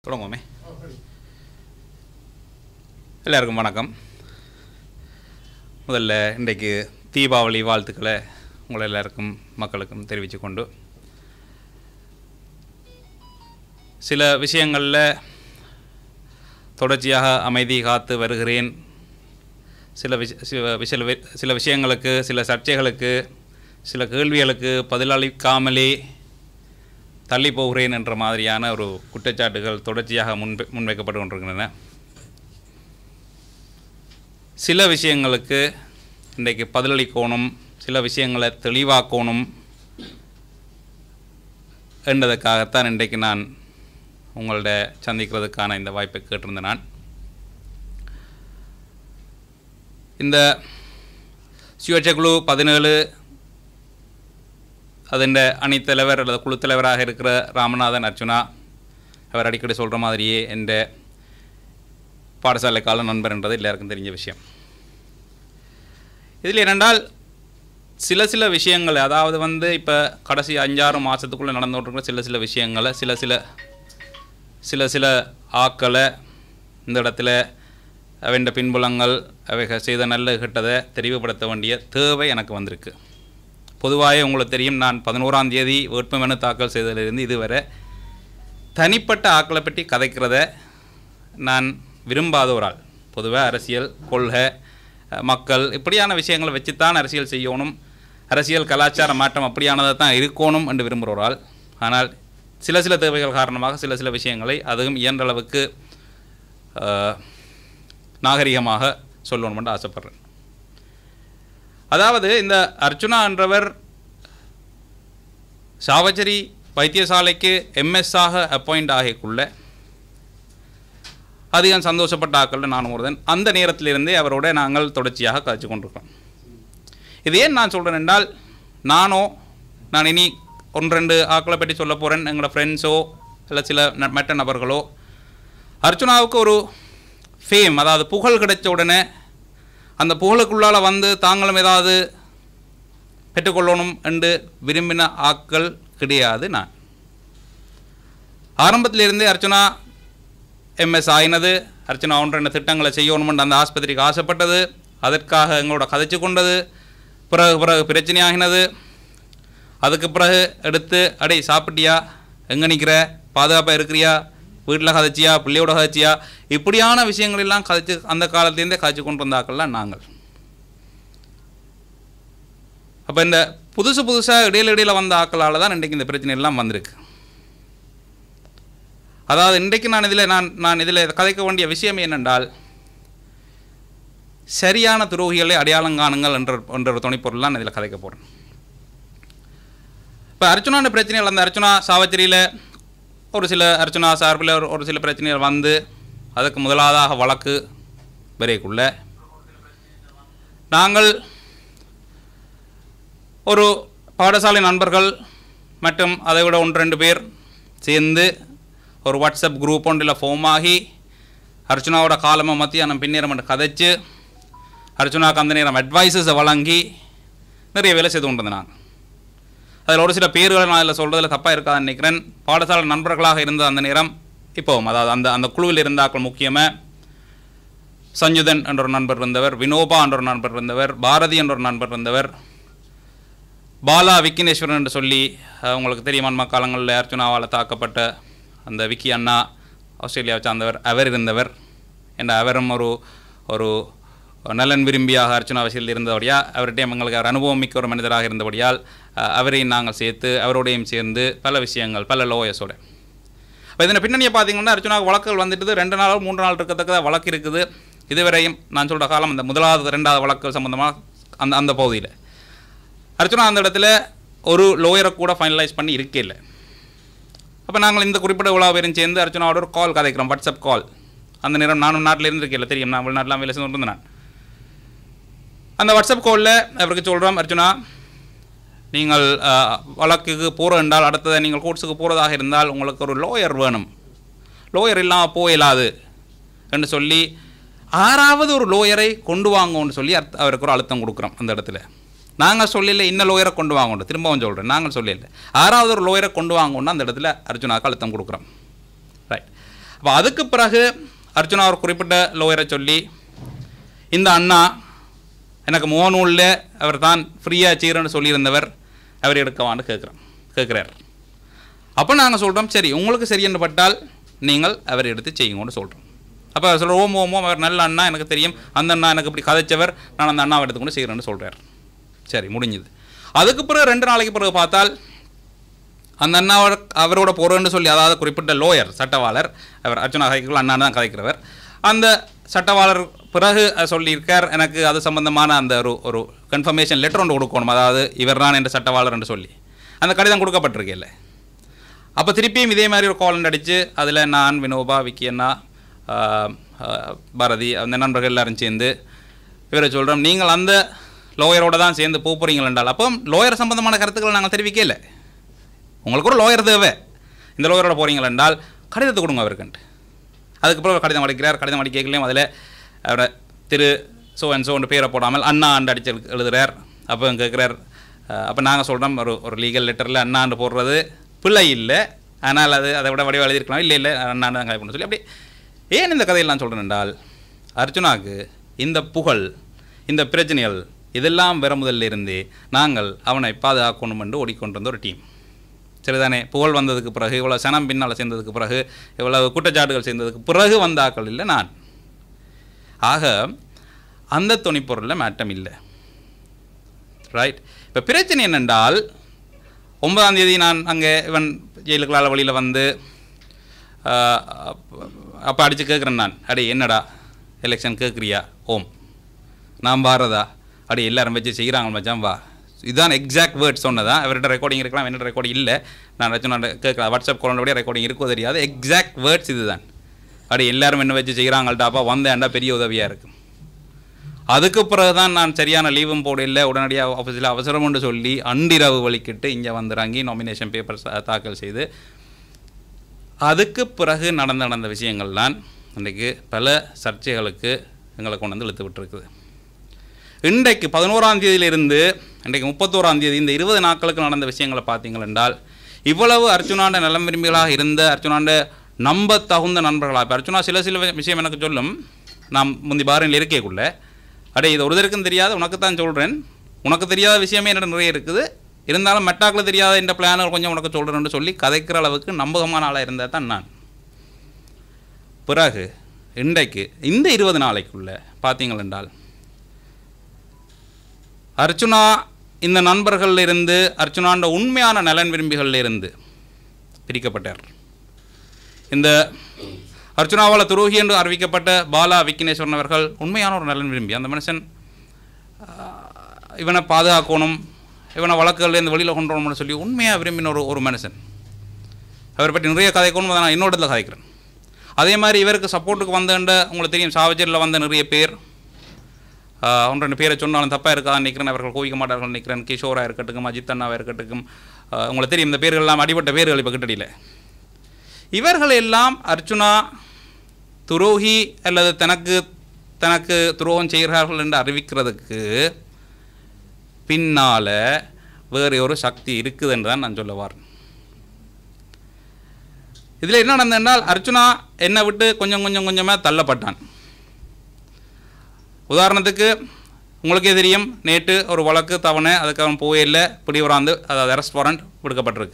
தொடங்குவோமே எல்லாருக்கும் வணக்கம் முதல்ல இன்றைக்கு தீபாவளி வாழ்த்துக்களை உங்கள் எல்லாருக்கும் மக்களுக்கும் தெரிவித்துக் கொண்டு சில விஷயங்களில் தொடர்ச்சியாக அமைதி காத்து வருகிறேன் சில விஷ சில சில வி- சில விஷயங்களுக்கு சில சர்ச்சைகளுக்கு சில கேள்விகளுக்கு பதிலளிக்காமலே தள்ளி போகிறேன் என்ற மாதிரியான ஒரு குற்றச்சாட்டுகள் தொடர்ச்சியாக முன்பு முன்வைக்கப்பட்டு கொண்டிருக்கின்றன சில விஷயங்களுக்கு இன்றைக்கு பதிலளிக்கணும் சில விஷயங்களை தெளிவாக்கணும் என்றதுக்காகத்தான் இன்றைக்கு நான் உங்கள்ட சந்திக்கிறதுக்கான இந்த வாய்ப்பை கேட்டிருந்தேன் நான் இந்த சுயேட்சை குழு பதினேழு അതിൻ്റെ അണിത്തലവർ அல்லது குழுத்தலைவராக இருக்கிற ராமநாதன் அர்ச்சுனா அவர் அடிக்கடி சொல்கிற மாதிரியே എൻ്റെ பாடசாலை கால நண்பர் என்றது எல்லாருக்கும் தெரிஞ்ச விஷயம் இதில் என்னென்றால் சில சில விஷயங்கள் அதாவது வந்து இப்போ கடைசி அஞ்சாறு மாதத்துக்குள்ளே நடந்துகிட்டு சில சில விஷயங்களை சில சில சில சில ஆக்களை இந்த இடத்துல அவன் பின்புலங்கள் அவைகள் செய்த நல்ல கெட்டதை தெரிவுபடுத்த வேண்டிய தேவை எனக்கு வந்திருக்கு பொதுவாக உங்களுக்கு தெரியும் நான் பதினோராம் தேதி வேட்புமனு தாக்கல் செய்ததிலிருந்து இதுவரை தனிப்பட்ட ஆக்களை பற்றி கதைக்கிறத நான் விரும்பாத ஒரு ஆள் பொதுவாக அரசியல் கொள்கை அஹ், மக்கள் இப்படியான விஷயங்களை வச்சுத்தான் அரசியல் செய்யணும் அரசியல் கலாச்சார மாற்றம் அப்படியானதை தான் இருக்கணும் என்று விரும்புகிற ஒரு ஆள் ஆனால் சில சில தேவைகள் காரணமாக சில சில விஷயங்களை அதுவும் இயன்ற அளவுக்கு அஹ், நாகரிகமாக சொல்லணும் என்று ஆசைப்பட்றேன் அதாவது இந்த அர்ச்சுனா என்றவர் சாவச்சேரி வைத்தியசாலைக்கு எம்எஸ்ஸாக அப்பாயிண்ட் ஆகிக்குள்ள அதிகம் சந்தோஷப்பட்ட ஆக்கள் நான் ஒருதன் அந்த நேரத்திலிருந்தே அவரோட நாங்கள் தொடர்ச்சியாக கதைச்சு கொண்டிருக்கோம் இது ஏன் நான் சொல்கிறேன் என்றால் நானோ நான் இனி ஒன்று ரெண்டு ஆக்களை பற்றி சொல்ல போகிறேன் எங்களோட ஃப்ரெண்ட்ஸோ இல்லை சில ந- மற்ற நபர்களோ அர்ச்சுனாவுக்கு ஒரு ஃபேம் அதாவது புகழ் கிடைச்ச உடனே அந்த புகழுக்குள்ளால் வந்து தாங்களும் ஏதாவது பெற்றுக்கொள்ளணும் என்று விரும்பின ஆக்கள் கிடையாது நான் ஆரம்பத்திலிருந்தே அர்ச்சனா எம்எஸ் ஆயினது அர்ச்சனா ஒன்று ரெண்டு திட்டங்களை செய்யணுமென்று அந்த ஆஸ்பத்திரிக்கு ஆசைப்பட்டது அதற்காக எங்களோட கதைச்சு கொண்டது பிறகு பிறகு பிரச்சனையாகினது அதுக்கு பிறகு எடுத்து அடே சாப்பிட்டியா எங்கே நிற்கிற பாதுகாப்பாக இருக்கிறியா வீட்டில் கதைச்சியா பிள்ளையோட கதைச்சியா இப்படியான விஷயங்கள் எல்லாம் கதைச்சு அந்த காலத்துலேருந்தே கதைச்சு கொண்டு வந்தாக்கள்லாம் நாங்கள் அப்போ இந்த புதுசு புதுசாக இடையில இடையில வந்த ஆக்களால் தான் இன்றைக்கு இந்த பிரச்சனை எல்லாம் வந்திருக்கு அதாவது இன்றைக்கு நான் இதில் நான் நான் இதில் கதைக்க வேண்டிய விஷயம் என்னென்றால் சரியான துரோகிகளை அடையாளம் காணுங்கள் என்ற என்ற ஒரு துணைப்பொருள் தான் இதில் கதைக்க போகிறேன் இப்போ அர்ச்சனான பிரச்சனைகள் அந்த அர்ச்சனா சாவச்சேரியில் ஒரு சில அர்ச்சனா சார்பில் ஒரு ஒரு சில பிரச்சனைகள் வந்து அதுக்கு முதலாவதாக வழக்கு வரைக்குள்ள நாங்கள் ஒரு பாடசாலை நண்பர்கள் மற்றும் அதை விட ஒன்று ரெண்டு பேர் சேர்ந்து ஒரு வாட்ஸ்அப் குரூப் ஒன்றில் ஃபார்ம் ஆகி அர்ச்சனாவோட காலமாக மத்தியானம் பின்னேறம் என்று கதைச்சு அர்ச்சனாவுக்கு அந்த நேரம் அட்வைசஸை வழங்கி நிறைய வேலை செய்து கொண்டு நாங்கள் அதில் ஒரு சில பேர்களை நான் இதில் சொல்கிறதுல தப்பாக இருக்காதுன்னு நினைக்கிறேன் பாடசாலை நண்பர்களாக இருந்த அந்த நேரம் இப்போவும் அதாவது அந்த அந்த குழுவில் இருந்தாக்கள் முக்கியமாக சஞ்சுதன் என்ற ஒரு நண்பர் இருந்தவர் வினோபா என்ற ஒரு நண்பர் இருந்தவர் பாரதி என்ற ஒரு நண்பர் இருந்தவர் பாலா விக்கினேஸ்வரன் என்று சொல்லி அஹ், உங்களுக்கு தெரியுமா காலங்களில் அர்ச்சுனாவால் தாக்கப்பட்ட அந்த விக்கி அண்ணா ஆஸ்திரேலியாவை சார்ந்தவர் அவர் இருந்தவர் என்ற அவரும் ஒரு ஒரு நலன் விரும்பியாக அர்ச்சுனா வசதியில் இருந்தபடியால் அவர்கிட்ட எங்களுக்கு அவர் அனுபவம் மிக்க ஒரு மனிதராக இருந்தபடியால் அஹ், அவரையும் நாங்கள் சேர்த்து அவரோடையும் சேர்ந்து பல விஷயங்கள் பல லோயஸோட அப்போ இதன் பின்னணியை பார்த்தீங்கன்னா அர்ச்சுனாவுக்கு வழக்குகள் வந்துட்டு ரெண்டு நாள் மூன்று நாள் இருக்கத்தக்க வழக்கு இருக்குது இதுவரையும் நான் சொல்கிற காலம் அந்த முதலாவது ரெண்டாவது வழக்குகள் சம்மந்தமாக அந்த அந்த பகுதியில் அர்ச்சனா அந்த இடத்துல ஒரு லோயரை கூட ஃபைனலைஸ் பண்ணி இருக்கே இல்லை அப்போ நாங்கள் இந்த குறிப்பிட்ட உலா பேரும் சேர்ந்து அர்ச்சனாவோட ஒரு கால் கதைக்கிறோம் வாட்ஸ்அப் கால் அந்த நேரம் நானும் நாட்டில் இருந்திருக்கேன் தெரியும் நான் வெளிநாட்டிலாம் வேலை செஞ்சு இருந்தேன் நான் அந்த வாட்ஸ்அப் காலில் அவருக்கு சொல்கிறோம் அர்ச்சனா நீங்கள் அஹ், வழக்குக்கு போகிற என்றால் அடுத்ததை நீங்கள் கோர்ட்ஸுக்கு போகிறதாக இருந்தால் உங்களுக்கு ஒரு லோயர் வேணும் லோயர் இல்லாமல் போயிடாது என்று சொல்லி ஆறாவது ஒரு லோயரை கொண்டு வாங்கன்னு சொல்லி அர்த்த- அவருக்கு ஒரு அழுத்தம் கொடுக்குறோம் அந்த இடத்துல நாங்கள் சொல்லல இன்ன லோயரை கொண்டு வாங்கணும் திரும்பவும் சொல்கிறேன் நாங்கள் சொல்லல ஆறாவது ஒரு லோயரை கொண்டு வாங்கணும்னு அந்த இடத்துல அர்ஜுனாவுக்கு அழுத்தம் கொடுக்குறோம் ரைட் அப்போ அதுக்கு பிறகு அர்ச்சுனா ஒரு குறிப்பிட்ட லோயரை சொல்லி இந்த அண்ணா எனக்கு முகநூலில் அவர் தான் ஃப்ரீயாக செய்கிறேன்னு சொல்லியிருந்தவர் அவர் எடுக்கவான்னு கேட்குறோம் கேட்குறார் அப்போ நாங்கள் சொல்கிறோம் சரி உங்களுக்கு சரியென்று பட்டால் நீங்கள் அவர் எடுத்து செய்யுங்கன்னு சொல்கிறோம் அப்போ அவர் சொல்கிற ஓம் ஓம் ஓம் அவர் நல்ல அண்ணா எனக்கு தெரியும் அந்த அண்ணா எனக்கு இப்படி கதைச்சவர் நான் அந்த அண்ணாவை எடுத்துக்கொண்டு செய்கிறேன்னு சொல்கிறார் சரி முடிஞ்சுது அதுக்கு பிறகு ரெண்டு நாளைக்கு பிறகு பார்த்தால் அந்த அண்ணாவோட அவரோட போகிறேன்னு சொல்லி அதாவது குறிப்பிட்ட லோயர் சட்டவாளர் அவர் அர்ஜுனா கதைக்குள்ள அண்ணா தான் கதைக்கிறவர் அந்த சட்டவாளர் பிறகு சொல்லியிருக்கார் எனக்கு அது சம்பந்தமான அந்த ஒரு ஒரு கன்ஃபர்மேஷன் லெட்டர் ஒன்று கொடுக்கணும் அதாவது இவர் தான் என்ற சட்டவாளர் என்று சொல்லி அந்த கடிதம் கொடுக்கப்பட்டிருக்கேல்ல அப்போ திருப்பியும் இதே மாதிரி ஒரு கால் அடித்து அதில் நான் வினோபா விக்கி அண்ணா ஆஹ், ஆஹ், பாரதி அந்த நண்பர்கள் எல்லாரும் சேர்ந்து இவரை சொல்கிறோம் நீங்கள் அந்த லோயரோட தான் சேர்ந்து போக போகிறீங்கள் என்றால் அப்போ லோயர் சம்பந்தமான கருத்துக்களை நாங்கள் தெரிவிக்கல உங்களுக்கு ஒரு லோயர் தேவை இந்த லோயரோட போகிறீங்கள் என்றால் கடிதத்தை கொடுங்க அவருக்குன்ட்டு அதுக்கப்புறம் அவர் கடிதம் அடிக்கிறார் கடிதம் அடிக்கலையும் அதில் அவரை திரு சோ அண்ட் சோன்னு பேரை போடாமல் அண்ணா ஆண்டு அடிச்சு எழு- எழுதுறார் அப்போ கேட்குறார் அப்போ நாங்கள் சொல்கிறோம் ஒரு ஒரு லீகல் லெட்டரில் அண்ணாண்டு போடுறது பிள்ளை இல்லை ஆனால் அது அதை விட வடிவம் எழுதியிருக்கலாம் இல்லை இல்லை அண்ணாண்டு தான் கதை சொல்லி அப்படி ஏன் இந்த கதையெல்லாம் சொல்கிறேன் என்றால் அர்ஜுனாக்கு இந்த புகழ் இந்த பிரச்சனைகள் இதெல்லாம் வர முதல்ல இருந்தே நாங்கள் அவனை பாதுகாக்கணும் என்று ஓடிக்கொண்டிருந்த ஒரு டீம் சரிதானே புகழ் வந்ததுக்கு பிறகு இவ்வளோ சனம் பின்னால் சேர்ந்ததுக்கு பிறகு இவ்வளவு குற்றச்சாட்டுகள் சேர்ந்ததுக்கு பிறகு வந்த ஆக்கள் இல்லை நான் ஆக அந்த துணிப்பொருளில் மாற்றம் இல்லை ரைட் இப்போ பிரச்சனை என்னென்றால் ஒன்பதாம் தேதி நான் அங்கே இவன் ஜெயிலுக்குள்ளால வழியில் வந்து அப்போ அடித்து கேட்குறேன் நான் அடி என்னடா எலெக்ஷன் கேட்குறியா ஓம் நான் வாரதா அடி எல்லாரும் வச்சு செய்கிறாங்க மச்சான் வா இதுதான் எக்ஸாக்ட் வேர்ட் சொன்னதா அவர்கிட்ட ரெக்கார்டிங் இருக்கலாம் என்னோட ரெக்கார்டிங் இல்லை நான் வச்சு நான் கேட்குறேன் வாட்ஸ்அப் குழந்தைய ரெக்கார்டிங் இருக்கோ தெரியாது எக்ஸாக்ட் வேர்ட்ஸ் இதுதான் அடி எல்லாரும் என்ன வச்சு செய்கிறாங்கள்டாப்பா வந்தேன்டா பெரிய உதவியாக இருக்கும் அதுக்கு பிறகு தான் நான் சரியான லீவும் போடல உடனடியாக ஆஃபீஸில் அவசரம்னு சொல்லி அண்டிரவு வலிக்கிட்டு இங்கே வந்துறாங்கி நாமினேஷன் பேப்பர்ஸ் தாக்கல் செய்து அதுக்கு பிறகு நடந்த நடந்த விஷயங்கள் தான் இன்றைக்கு பல சர்ச்சைகளுக்கு எங்களை கொண்டு வந்து இழுத்து விட்டுருக்குது இன்றைக்கு பதினோராம் தேதியிலிருந்து இன்றைக்கு முப்பத்தோராம் தேதி இந்த இருபது நாட்களுக்கு நடந்த விஷயங்களை பார்த்தீங்கள் என்றால் இவ்வளவு அர்ச்சுனாண்ட நலம் விரும்பிகளாக இருந்த அர்ச்சுனாண்ட நம்ப தகுந்த நண்பர்களாக இப்போ அர்ச்சுனா சில சில விஷயம் எனக்கு சொல்லும் நாம் முந்தி பாரில் இருக்கேக்குள்ள அடே இது ஒருத்தருக்கும் தெரியாது உனக்கு தான் சொல்கிறேன் உனக்கு தெரியாத விஷயமே என்னோட நிறைய இருக்குது இருந்தாலும் மெட்டாக்கில் தெரியாத இந்த பிளானர் கொஞ்சம் உனக்கு சொல்கிறேன்னு சொல்லி கதைக்கிற அளவுக்கு நம்பகமான ஆளாக இருந்தால் தான் நான் பிறகு இன்றைக்கு இந்த இருபது நாளைக்குள்ள பார்த்தீங்கள் என்றால் அர்ச்சுனா இந்த நண்பர்கள்ல இருந்து அர்ச்சுனாண்ட உண்மையான நலன் விரும்பிகள்ல இருந்து பிரிக்கப்பட்டார் இந்த அர்ச்சுனாவால் துரோகி என்று அறிவிக்கப்பட்ட பாலா விக்னேஸ்வரன் அவர்கள் உண்மையான ஒரு நலன் விரும்பி அந்த மனுஷன் ஆஹ், இவனை பாதுகாக்கணும் இவனை வழக்குகள்லேருந்து வெளியில் கொண்டு வரணும்னு சொல்லி உண்மையாக விரும்பின ஒரு ஒரு மனுஷன் அவரை பற்றி நிறைய கதைக்கணும் அதை நான் இன்னொரு இடத்துல கதைக்கிறேன் அதே மாதிரி இவருக்கு சப்போர்ட்டுக்கு வந்தேன்ட உங்களுக்கு தெரியும் சாவச்சேரியில் வந்த நிறைய பேர் ஆஹ், ஒன்று ரெண்டு பேரை சொன்னாலும் தப்பாக இருக்கான்னு நிற்கிறேன் அவர்கள் கோவிக்க மாட்டார்கள் நிற்கிறேன் கிஷோராக இருக்கட்டும் அஜித் அண்ணாவாக இருக்கட்டும் ஆஹ், உங்களுக்கு தெரியும் இந்த பேர்கள் எல்லாம் அடிபட்ட பேர்கள் இப்போ கிட்டடியில் இவர்கள் எல்லாம் அர்ச்சுனா துரோகி அல்லது தனக்கு தனக்கு துரோகம் செய்கிறார்கள் என்று அறிவிக்கிறதுக்கு பின்னால வேறு ஒரு சக்தி இருக்குது என்று தான் நான் சொல்ல வரேன் இதில் என்ன நடந்ததுன்றால் அர்ச்சுனா என்னை விட்டு கொஞ்சம் கொஞ்சம் கொஞ்சமாக தள்ளப்பட்டான் உதாரணத்துக்கு உங்களுக்கே தெரியும் நேற்று ஒரு வழக்கு தவணை அதுக்கு அவன் போயே இல்லை பிடிவராந்து அதாவது அரெஸ்ட் வாரண்ட் விடுக்கப்பட்டிருக்கு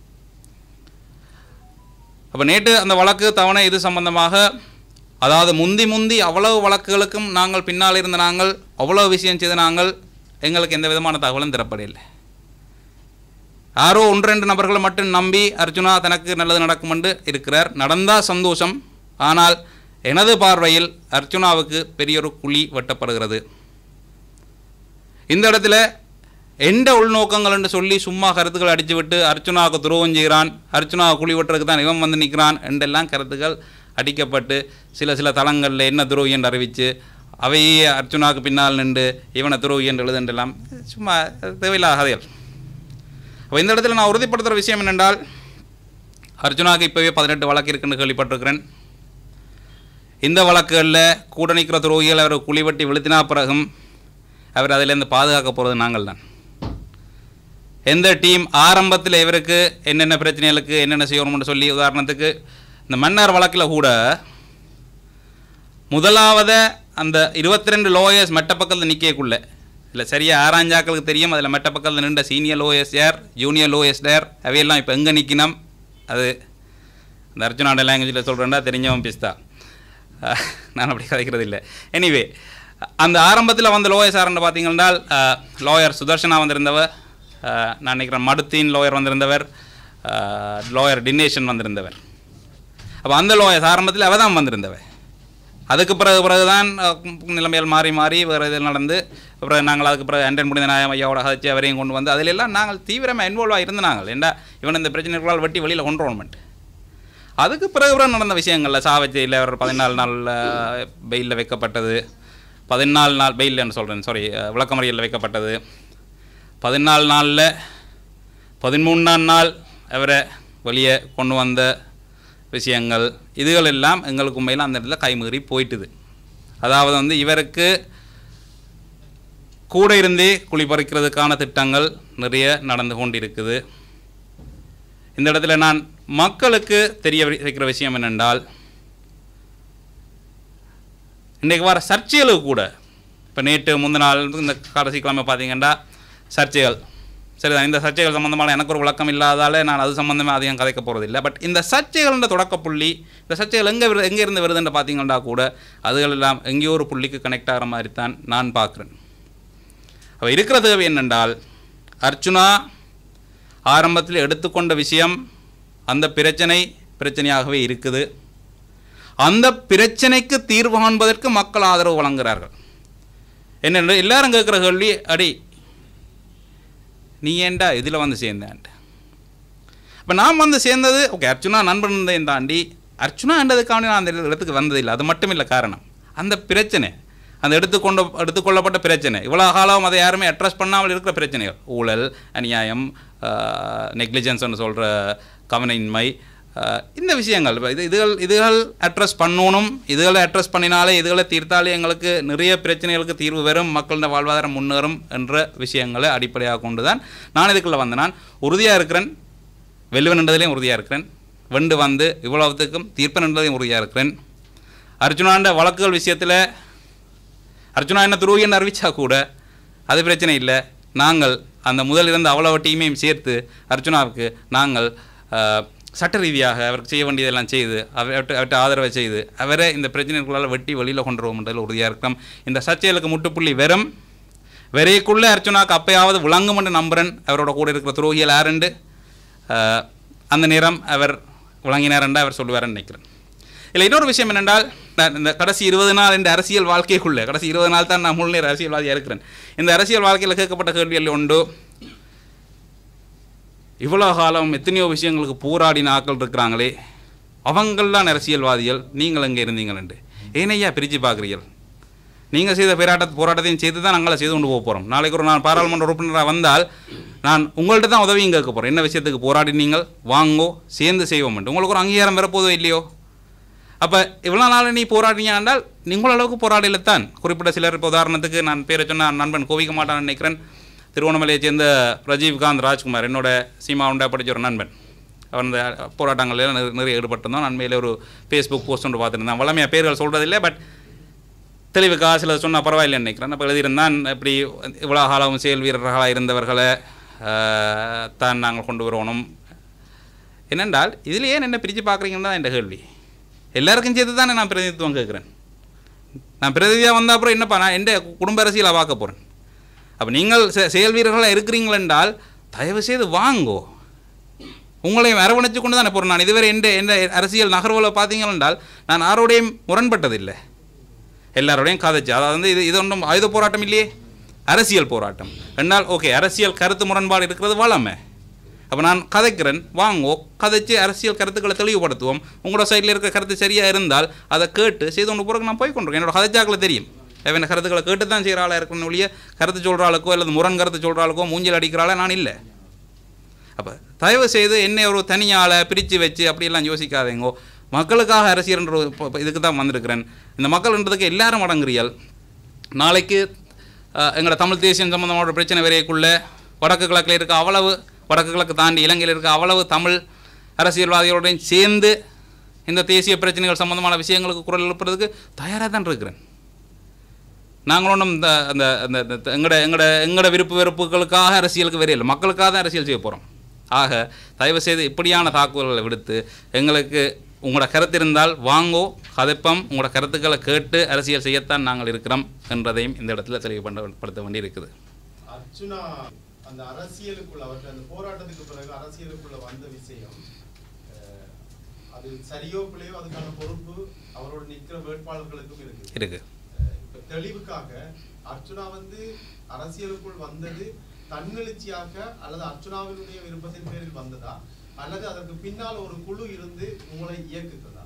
அப்போ நேற்று அந்த வழக்கு தவணை இது சம்பந்தமாக அதாவது முந்தி முந்தி அவ்வளவு வழக்குகளுக்கும் நாங்கள் பின்னால் இருந்த நாங்கள் அவ்வளவு விஷயம் செய்த நாங்கள் எங்களுக்கு எந்த விதமான தகவலும் தரப்படவில்லை யாரோ ஒன்று ரெண்டு நபர்களை மட்டும் நம்பி அர்ஜுனா தனக்கு நல்லது நடக்கும் என்று இருக்கிறார் நடந்தால் சந்தோஷம் ஆனால் எனது பார்வையில் அர்ஜுனாவுக்கு பெரிய ஒரு குழி வெட்டப்படுகிறது இந்த இடத்துல எந்த உள்நோக்கங்கள் என்று சொல்லி சும்மா கருத்துக்கள் அடித்து விட்டு அர்ச்சுனாவுக்கு துரோகம் செய்கிறான் அர்ச்சுனாவை குழி வெட்டுறதுக்கு தான் இவன் வந்து நிற்கிறான் என்றெல்லாம் கருத்துக்கள் அடிக்கப்பட்டு சில சில தளங்களில் என்ன துரோகி என்று அறிவித்து அவையே அர்ச்சுனாவுக்கு பின்னால் நின்று இவனை துரோகி என்று எழுதுன்றெல்லாம் சும்மா தேவையில்லாத கதைகள் அப்போ இந்த இடத்துல நான் உறுதிப்படுத்துகிற விஷயம் என்னென்றால் அர்ஜுனாவுக்கு இப்போவே பதினெட்டு வழக்கு இருக்குன்னு கேள்விப்பட்டிருக்கிறேன் இந்த வழக்குகளில் கூட நிற்கிற துரோகிகள் அவர் குழி வெட்டி வெளுத்தினா பிறகும் அவர் அதிலேருந்து பாதுகாக்க போகிறது நாங்கள் தான் எந்த டீம் ஆரம்பத்தில் இவருக்கு என்னென்ன பிரச்சனைகளுக்கு என்னென்ன செய்யணும்னு சொல்லி உதாரணத்துக்கு இந்த மன்னர் வழக்கில் கூட முதலாவத அந்த இருபத்தி ரெண்டு லோயர்ஸ் மெட்ட பக்கத்தில் நிற்கக்குள்ள இல்லை சரியாக ஆராய்ஞ்சாக்களுக்கு தெரியும் அதில் மெட்ட பக்கத்தில் நின்ற சீனியர் லோயர்ஸ் யார் ஜூனியர் லோயர்ஸ் யார் அவையெல்லாம் இப்போ எங்கே நிற்கணும் அது இந்த அர்ஜுனாட லாங்குவேஜில் சொல்கிறேன்டா தெரிஞ்சவன் பிஸ்தா அஹ், நான் அப்படி கதைக்கிறது இல்லை எனிவே அந்த ஆரம்பத்தில் வந்த லோயர்ஸ் யாருன்னு பார்த்தீங்கன்னா லோயர் சுதர்ஷனா வந்திருந்தவர் அஹ், நான் நினைக்கிறேன் மடுத்தீன் லோயர் வந்திருந்தவர் லோயர் டினேஷன் வந்திருந்தவர் அப்போ அந்த லோயர்ஸ் ஆரம்பத்தில் அவ தான் வந்திருந்தவர் அதுக்கு பிறகு பிறகு தான் நிலைமைகள் மாறி மாறி வேறு இது நடந்து அப்புறம் நாங்கள் அதுக்கு பிறகு அண்டன் முடிந்த நாயம் ஐயாவோட கதைச்சு அவரையும் கொண்டு வந்து அதிலெல்லாம் நாங்கள் தீவிரமாக இன்வால்வ் ஆகி இருந்தாங்க ஏண்டா இவன் இந்த பிரச்சனைகளால் வெட்டி வெளியில் கொண்டு வரணுமெண்ட் அதுக்கு பிறகு பிறகு நடந்த விஷயங்கள்ல சாவச்சேரியில் அவர் பதினாலு நாள் பெயிலில் வைக்கப்பட்டது பதினாலு நாள் பெயில்னு சொல்கிறேன் சாரி விளக்கமறியலில் வைக்கப்பட்டது பதினாலு நாளில் பதிமூணாம் நாள் அவரை வெளியே கொண்டு வந்த விஷயங்கள் இதுகள் எல்லாம் எங்களுக்கு உண்மையில் அந்த இடத்துல கைமீறி போயிட்டுது அதாவது வந்து இவருக்கு கூட இருந்தே குழி பறிக்கிறதுக்கான திட்டங்கள் நிறைய நடந்து கொண்டிருக்குது இந்த இடத்துல நான் மக்களுக்கு தெரிய வை- வைக்கிற விஷயம் என்னென்றால் இன்றைக்கு வர சர்ச்சைகளுக்கு கூட இப்போ நேற்று முந்தின நாள் இந்த கடைசி கிழமை பார்த்தீங்கன்னா சர்ச்சைகள் சரிதான் இந்த சர்ச்சைகள் சம்மந்தமான எனக்கு ஒரு விளக்கம் இல்லாதால நான் அது சம்மந்தமாக அதிகம் கதைக்க போகிறதில்லை பட் இந்த சர்ச்சைகள்ன்ற தொடக்கப்புள்ளி இந்த சர்ச்சைகள் எங்கே விரு எங்கே இருந்து வருதுன்னு பார்த்தீங்கன்னா கூட அதுகள் எல்லாம் எங்கேயோ ஒரு புள்ளிக்கு கனெக்ட் ஆகிற மாதிரி தான் நான் பார்க்குறேன் அவ இருக்கிற தேவை என்னென்றால் அர்ச்சுனா ஆரம்பத்தில் எடுத்துக்கொண்ட விஷயம் அந்த பிரச்சனை பிரச்சனையாகவே இருக்குது அந்த பிரச்சனைக்கு தீர்வு காண்பதற்கு மக்கள் ஆதரவு வழங்குகிறார்கள் என்ன எல்லாரும் கேட்குற கேள்வி அடி நீ ஏன்டா இதில் வந்து சேர்ந்தான்ட்டு இப்போ நான் வந்து சேர்ந்தது ஓகே அர்ச்சுனா நண்பன் இருந்தேன் தாண்டி அர்ச்சுனா என்றதுக்காண்டி நான் அந்த இடத்துக்கு வந்ததில்லை அது மட்டும் இல்லை காரணம் அந்த பிரச்சனை அந்த எடுத்துக்கொண்ட எடுத்துக்கொள்ளப்பட்ட பிரச்சனை இவ்வளோ காலம் அதை யாருமே அட்ரஸ் பண்ணாமல் இருக்கிற பிரச்சனைகள் ஊழல் அநியாயம் நெக்லிஜென்ஸ்னு சொல்கிற கவனையின்மை ஆஹ், இந்த விஷயங்கள் இப்ப இது இதுகள் இதுகள் அட்ரஸ் பண்ணணும் இதுகளை அட்ரஸ் பண்ணினாலே இதுகளை தீர்த்தாலே எங்களுக்கு நிறைய பிரச்சனைகளுக்கு தீர்வு வரும் மக்களோட வாழ்வாதாரம் முன்னேறும் என்ற விஷயங்களை அடிப்படையாக கொண்டு தான் நான் இதுக்குள்ளே வந்தேன் நான் உறுதியாக இருக்கிறேன் வெல்லுவன் என்றதுலேயும் உறுதியாக இருக்கிறேன் வெண்டு வந்து இவ்வளவுத்துக்கும் தீர்ப்பன் என்றதையும் உறுதியாக இருக்கிறேன் அர்ஜுனாண்ட வழக்குகள் விஷயத்தில் அர்ஜுனா என்ன துருவின்னு அறிவிச்சா கூட அது பிரச்சனை இல்லை நாங்கள் அந்த முதல் இருந்த அவ்வளவு டீமையும் சேர்த்து அர்ஜுனாவுக்கு நாங்கள் ஆஹ், சட்ட ரீதியாக அவருக்கு செய்ய வேண்டியதெல்லாம் செய்து அவர் அவர்கிட்ட அவர்கிட்ட ஆதரவை செய்து அவரை இந்த பிரச்சனைகளால் வெட்டி வெளியில் கொண்டு வருவோம்ன்றதில் உறுதியாக இருக்கிறோம் இந்த சர்ச்சைகளுக்கு முட்டுப்புள்ளி வெறும் வரைக்குள்ளே அர்ச்சுனாக்கு அப்பயாவது விளங்கும் என்று நம்புறேன் அவரோட கூட இருக்கிற துரோகிகள் யாருண்டு ஆஹ், அந்த நேரம் அவர் விளங்கினார்ண்டா அவர் சொல்லுவார்னு நினைக்கிறேன் இல்லை இன்னொரு விஷயம் என்னென்றால் நான் இந்த கடைசி இருபது நாள் இந்த அரசியல் வாழ்க்கைக்குள்ளே கடைசி இருபது நாள் தான் நான் முழு நேர அரசியல்வாதியாக இருக்கிறேன் இந்த அரசியல் வாழ்க்கையில் கேட்கப்பட்ட கேள்விகள் உண்டு இவ்வளோ காலம் எத்தனையோ விஷயங்களுக்கு போராடின ஆட்கள் இருக்கிறாங்களே அவங்கள்தான் அரசியல்வாதிகள் நீங்கள் எங்கே இருந்தீங்களேண்டு ஏனையா பிரித்து பார்க்குறீர்கள் நீங்கள் செய்த போராட்ட போராட்டத்தையும் செய்து தான் நாங்கள செய்து கொண்டு போக போகிறோம் நாளைக்கு ஒரு நான் பாராளுமன்ற உறுப்பினராக வந்தால் நான் உங்கள்கிட்ட தான் உதவியும் கேட்க போகிறேன் என்ன விஷயத்துக்கு போராடினீங்கள் வாங்கோ சேர்ந்து செய்வோம் உங்களுக்கு ஒரு அங்கீகாரம் வரப்போதோ இல்லையோ அப்போ இவ்வளோ நாள் நீ போராடினீங்க என்றால் நீங்கள் அளவுக்கு போராடலைத்தான் குறிப்பிட்ட சிலர் இப்போ உதாரணத்துக்கு நான் பேரை சொன்ன நண்பன் கோவிக்க மாட்டான்னு நினைக்கிறேன் திருவண்ணாமலையை சேர்ந்த ரஜீவ்காந்த் ராஜ்குமார் என்னோட சீமா உண்டா படிச்ச ஒரு நண்பன் அவர் இந்த போராட்டங்களில் நிறை- நிறைய ஈடுபட்டிருந்தோம் நன்மையில் ஒரு ஃபேஸ்புக் போஸ்ட் ஒன்று பார்த்துருந்தேன் வளமையாக பேர்கள் சொல்கிறதில்லை பட் தெளிவுக்காக சில சொன்னால் பரவாயில்லைன்னு நினைக்கிறேன் அப்போ எழுதியிருந்தான் இப்படி இவ்வளோ காலம் செயல் வீரர்களாக இருந்தவர்களை ஆஹ், தான் நாங்கள் கொண்டு வரணும் என்னென்றால் இதில் ஏன் என்ன பிரித்து பார்க்குறீங்கன்னு தான் என் கேள்வி எல்லாருக்கும் சேர்த்து தானே நான் பிரதிநிதித்துவம் கேட்குறேன் நான் பிரதிநிதியாக வந்த அப்புறம் என்னப்பா நான் எந்த குடும்ப அரசியலை பார்க்க போகிறேன் அப்போ நீங்கள் செ- செயல் வீரர்களாக இருக்கிறீங்களென்றால் தயவு செய்து வாங்கோ உங்களையும் அரவணைச்சு கொண்டு தானே போகிறேன் நான் இதுவரை எந்த எந்த அரசியல் நகர்வுகளை பார்த்தீங்களென்றால் நான் யாரோடையும் முரண்பட்டதில்லை எல்லாரோடையும் கதைச்சு அதாவது வந்து இது இது ஒன்றும் ஆயுத போராட்டம் இல்லையே அரசியல் போராட்டம் என்னால் ஓகே அரசியல் கருத்து முரண்பாடு இருக்கிறது வளமை அப்போ நான் கதைக்கிறேன் வாங்கோ கதைச்சு அரசியல் கருத்துக்களை தெளிவுபடுத்துவோம் உங்களோட சைடில் இருக்கிற கருத்து சரியாக இருந்தால் அதை கேட்டு செய்து கொண்டு போகிறக்கு நான் போய் கொண்டிருக்கேன் என்னோட கதைச்சாக்களை தெரியும் அவன் கருத்துக்களை கேட்டு தான் செய்கிற ஆளாக இருக்கணும் ஒழிய கருத்து சொல்கிற ஆளுக்கோ அல்லது முரண் கருத்து சொல்கிற ஆளுக்கோ மூஞ்சில் அடிக்கிற ஆளா நான் இல்லை அப்போ தயவு செய்து என்னை ஒரு தனியாளை பிரித்து வச்சு அப்படியெல்லாம் யோசிக்காதீங்கோ மக்களுக்காக அரசியல்ன்ற ஒரு ப- ப- இதுக்கு தான் வந்திருக்கிறேன் இந்த மக்கள்ன்றதுக்கு எல்லாரும் அடங்குறியல் நாளைக்கு அஹ், எங்களோட தமிழ் தேசியம் சம்பந்தமான பிரச்சனை வரையக்குள்ள வடக்கு கிழக்கில் இருக்க அவ்வளவு வடக்கு கிழக்கு தாண்டி இலங்கையில் இருக்க அவ்வளவு தமிழ் அரசியல்வாதிகளோடையும் சேர்ந்து இந்த தேசிய பிரச்சனைகள் சம்பந்தமான விஷயங்களுக்கு குரல் எழுப்புறதுக்கு தயாராக தான் இருக்கிறேன் நாங்கள் ஒன்றும் இந்த அந்த அந்த இந்த- எங்கட எங்கட எங்கட விருப்பு வெறுப்புகளுக்காக அரசியலுக்கு வரையில்லை மக்களுக்காக தான் அரசியல் செய்ய போகிறோம் ஆக தயவு செய்து இப்படியான தாக்குதல்களை விடுத்து எங்களுக்கு உங்களோட கருத்து இருந்தால் வாங்கோ கதைப்பம் உங்களோட கருத்துக்களை கேட்டு அரசியல் செய்யத்தான் நாங்கள் இருக்கிறோம் என்றதையும் இந்த இடத்துல தெளிவுபடுத்த வேண்டி இருக்குது அர்ச்சுனா அந்த அரசியலுக்குள்ள அவர்கள் அந்த போராட்டத்துக்கு பிறகு அரசியலுக்குள்ள வந்த விஷயம் அஹ், அது சரியோ பிள்ளையோ அதுக்கான பொறுப்பு அவரோட நிக்கிற வேட்பாளர்களுக்கும் இருக்கு இருக்குது அஹ், இப்ப தெளிவுக்காக அர்ச்சுனா வந்து அரசியலுக்குள் வந்தது தன்னெழுச்சியாக அல்லது அர்ச்சுனாவினுடைய விருப்பத்தின் பேரில் வந்ததா அல்லது அதற்கு பின்னால் ஒரு குழு இருந்து உங்களை இயக்குகிறதா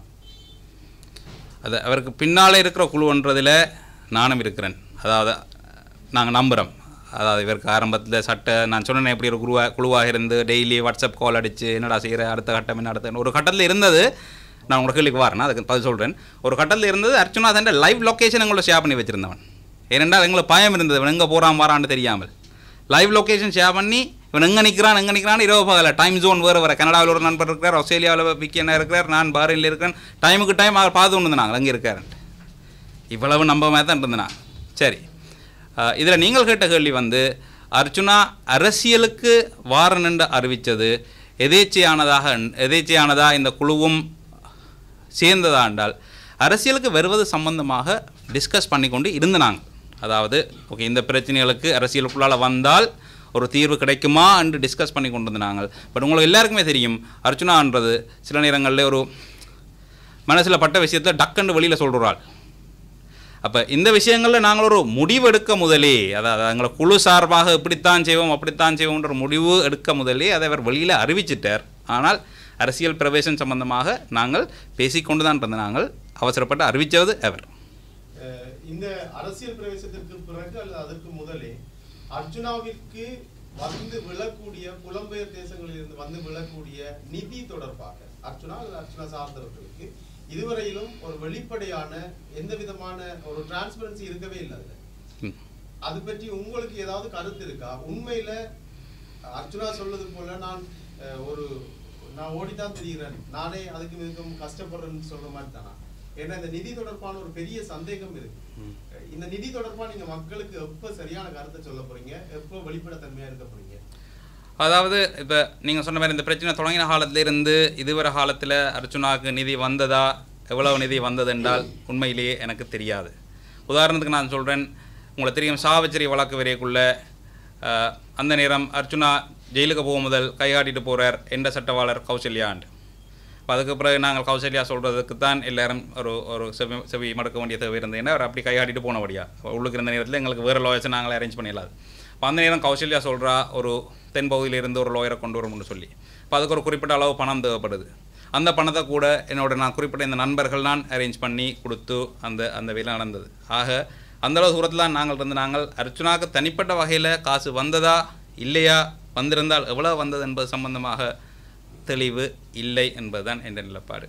அது அவருக்கு பின்னாலே இருக்கிற குழுன்றதில் நானும் இருக்கிறேன் அதாவது நாங்கள் நம்புகிறோம் அதாவது இவருக்கு ஆரம்பத்தில் சட்ட நான் சொன்னேன் எப்படி ஒரு குழுவா குழுவாக இருந்து டெய்லி வாட்ஸ்அப் கால் அடித்து என்னடா செய்கிற அடுத்த கட்டம் என்ன அடுத்த ஒரு கட்டத்தில் இருந்தது நான் உங்களோட கேள்விக்கு வரேன் அதுக்கு பதில் சொல்கிறேன் ஒரு கட்டத்தில் இருந்தது அர்ச்சுனா தண்ட லைவ் லொக்கேஷன் எங்களோட ஷேர் பண்ணி வச்சுருந்தவன் ஏனென்றால் எங்களுக்கு பயம் இருந்தது இவன் எங்கே போகிறான் வரான்னு தெரியாமல் லைவ் லொக்கேஷன் ஷேர் பண்ணி இவன் எங்கே நிற்கிறான் எங்கே நிற்கிறான் இரவு பகல டைம் ஜோன் வேறு வர கனடாவில் ஒரு நண்பர் இருக்கிறார் ஆஸ்திரேலியாவில் விக்கியனா இருக்கிறார் நான் பாரினில் இருக்கிறேன் டைமுக்கு டைம் அவர் பார்த்து கொண்டு நாங்கள் அங்கே இருக்காருன்ட்டு இவ்வளவு நம்பமாக தான் இருந்தேன் சரி இதில் நீங்கள் கேட்ட கேள்வி வந்து அர்ச்சுனா அரசியலுக்கு வாரன் என்று அறிவித்தது எதேச்சையானதாக எதேச்சையானதா இந்த குழுவும் சேர்ந்ததா என்றால் அரசியலுக்கு வருவது சம்பந்தமாக டிஸ்கஸ் பண்ணி கொண்டு இருந்த நாங்கள் அதாவது ஓகே இந்த பிரச்சனைகளுக்கு அரசியலுக்குள்ளால் வந்தால் ஒரு தீர்வு கிடைக்குமா என்று டிஸ்கஸ் பண்ணி கொண்டு இருந்தாங்க பட் உங்களுக்கு எல்லாருக்குமே தெரியும் அர்ச்சுனான்றது சில நேரங்களில் ஒரு மனசில் பட்ட விஷயத்தை டக்குன்னு வெளியில் சொல்கிறாள் அப்போ இந்த விஷயங்களில் நாங்கள் ஒரு முடிவு எடுக்க முதலே அதாவது எங்களை குழு சார்பாக இப்படித்தான் செய்வோம் அப்படித்தான் செய்வோம்ன்ற ஒரு முடிவு எடுக்க முதலே அதை அவர் வெளியில் அறிவிச்சிட்டார் ஆனால் அரசியல் பிரவேசம் சம்பந்தமாக நாங்கள் பேசிக்கொண்டு தான் இருந்த நாங்கள் அவசரப்பட்டு அறிவித்தது அவர் அஹ் இந்த அரசியல் பிரவேசத்திற்கு பிறகு அல்லது அதற்கு முதலே அர்ஜுனாவிற்கு வந்து விழக்கூடிய புலம்பெயர் தேசங்களில் இருந்து வந்து விழக்கூடிய நிதி தொடர்பாக அர்ச்சுனா அல்லது அர்ச்சுனா சார்ந்தவர்களுக்கு இதுவரையிலும் ஒரு வெளிப்படையான எந்த விதமான ஒரு டிரான்ஸ்பரன்சி இருக்கவே இல்லை அதுல ம். அது பற்றி உங்களுக்கு ஏதாவது கருத்து இருக்கா உண்மையில அர்ச்சுனா சொல்றது போல நான் அஹ், ஒரு நான் ஓடித்தான் தெரிகிறேன் நானே அதுக்கு மிகவும் கஷ்டப்படுறேன்னு சொல்ற மாதிரி தானா ஏன்னா இந்த நிதி தொடர்பான ஒரு பெரிய சந்தேகம் இருக்கு ம். இந்த நிதி தொடர்பா நீங்க மக்களுக்கு எப்ப சரியான கருத்தை சொல்ல போறீங்க எப்போ வெளிப்படைத்தன்மையா இருக்க போறீங்க அதாவது இப்போ நீங்கள் சொன்ன மாதிரி இந்த பிரச்சனை தொடங்கின காலத்திலிருந்து இதுவரை காலத்தில் அர்ச்சுனாவுக்கு நிதி வந்ததா எவ்வளவு நிதி வந்தது என்றால் உண்மையிலேயே எனக்கு தெரியாது உதாரணத்துக்கு நான் சொல்கிறேன் உங்களுக்கு தெரியும் சாவச்சேரி வழக்கு வரைக்குள்ள அஹ், அந்த நேரம் அர்ச்சுனா ஜெயிலுக்கு போகும் முதல் கைகாட்டிட்டு போகிறார் என்ற சட்டவாளர் கௌசல்யாண்டு அப்ப அதுக்கு பிறகு நாங்கள் கௌசல்யா சொல்கிறதுக்கு தான் எல்லாரும் ஒரு ஒரு செவி செவி மடக்க வேண்டிய தேவை இருந்ததுன்னா அவர் அப்படி கையாடிட்டு போனபடியா உள்ளுக்கு இருந்த நேரத்தில் எங்களுக்கு வேறு லாயர்ஸை நாங்களே அரேஞ்ச் பண்ணிடலாது அப்போ அந்த நேரம் கௌசல்யா சொல்கிறா ஒரு தென் பகுதியில இருந்து ஒரு லாயரை கொண்டு வரணும்னு சொல்லி அப்போ அதுக்கு ஒரு குறிப்பிட்ட அளவு பணம் தேவைப்படுது அந்த பணத்தை கூட என்னோட நான் குறிப்பிட்ட இந்த நண்பர்கள் தான் அரேஞ்ச் பண்ணி கொடுத்து அந்த அந்த வேலை நடந்தது ஆக அந்த அளவு தூரத்தில் தான் நாங்கள் இருந்து நாங்கள் அர்ச்சுனாக்கு தனிப்பட்ட வகையில் காசு வந்ததா இல்லையா வந்திருந்தால் எவ்வளோ வந்தது என்பது சம்பந்தமாக தெளிவு இல்லை என்பதுதான் என்ற நிலப்பாடு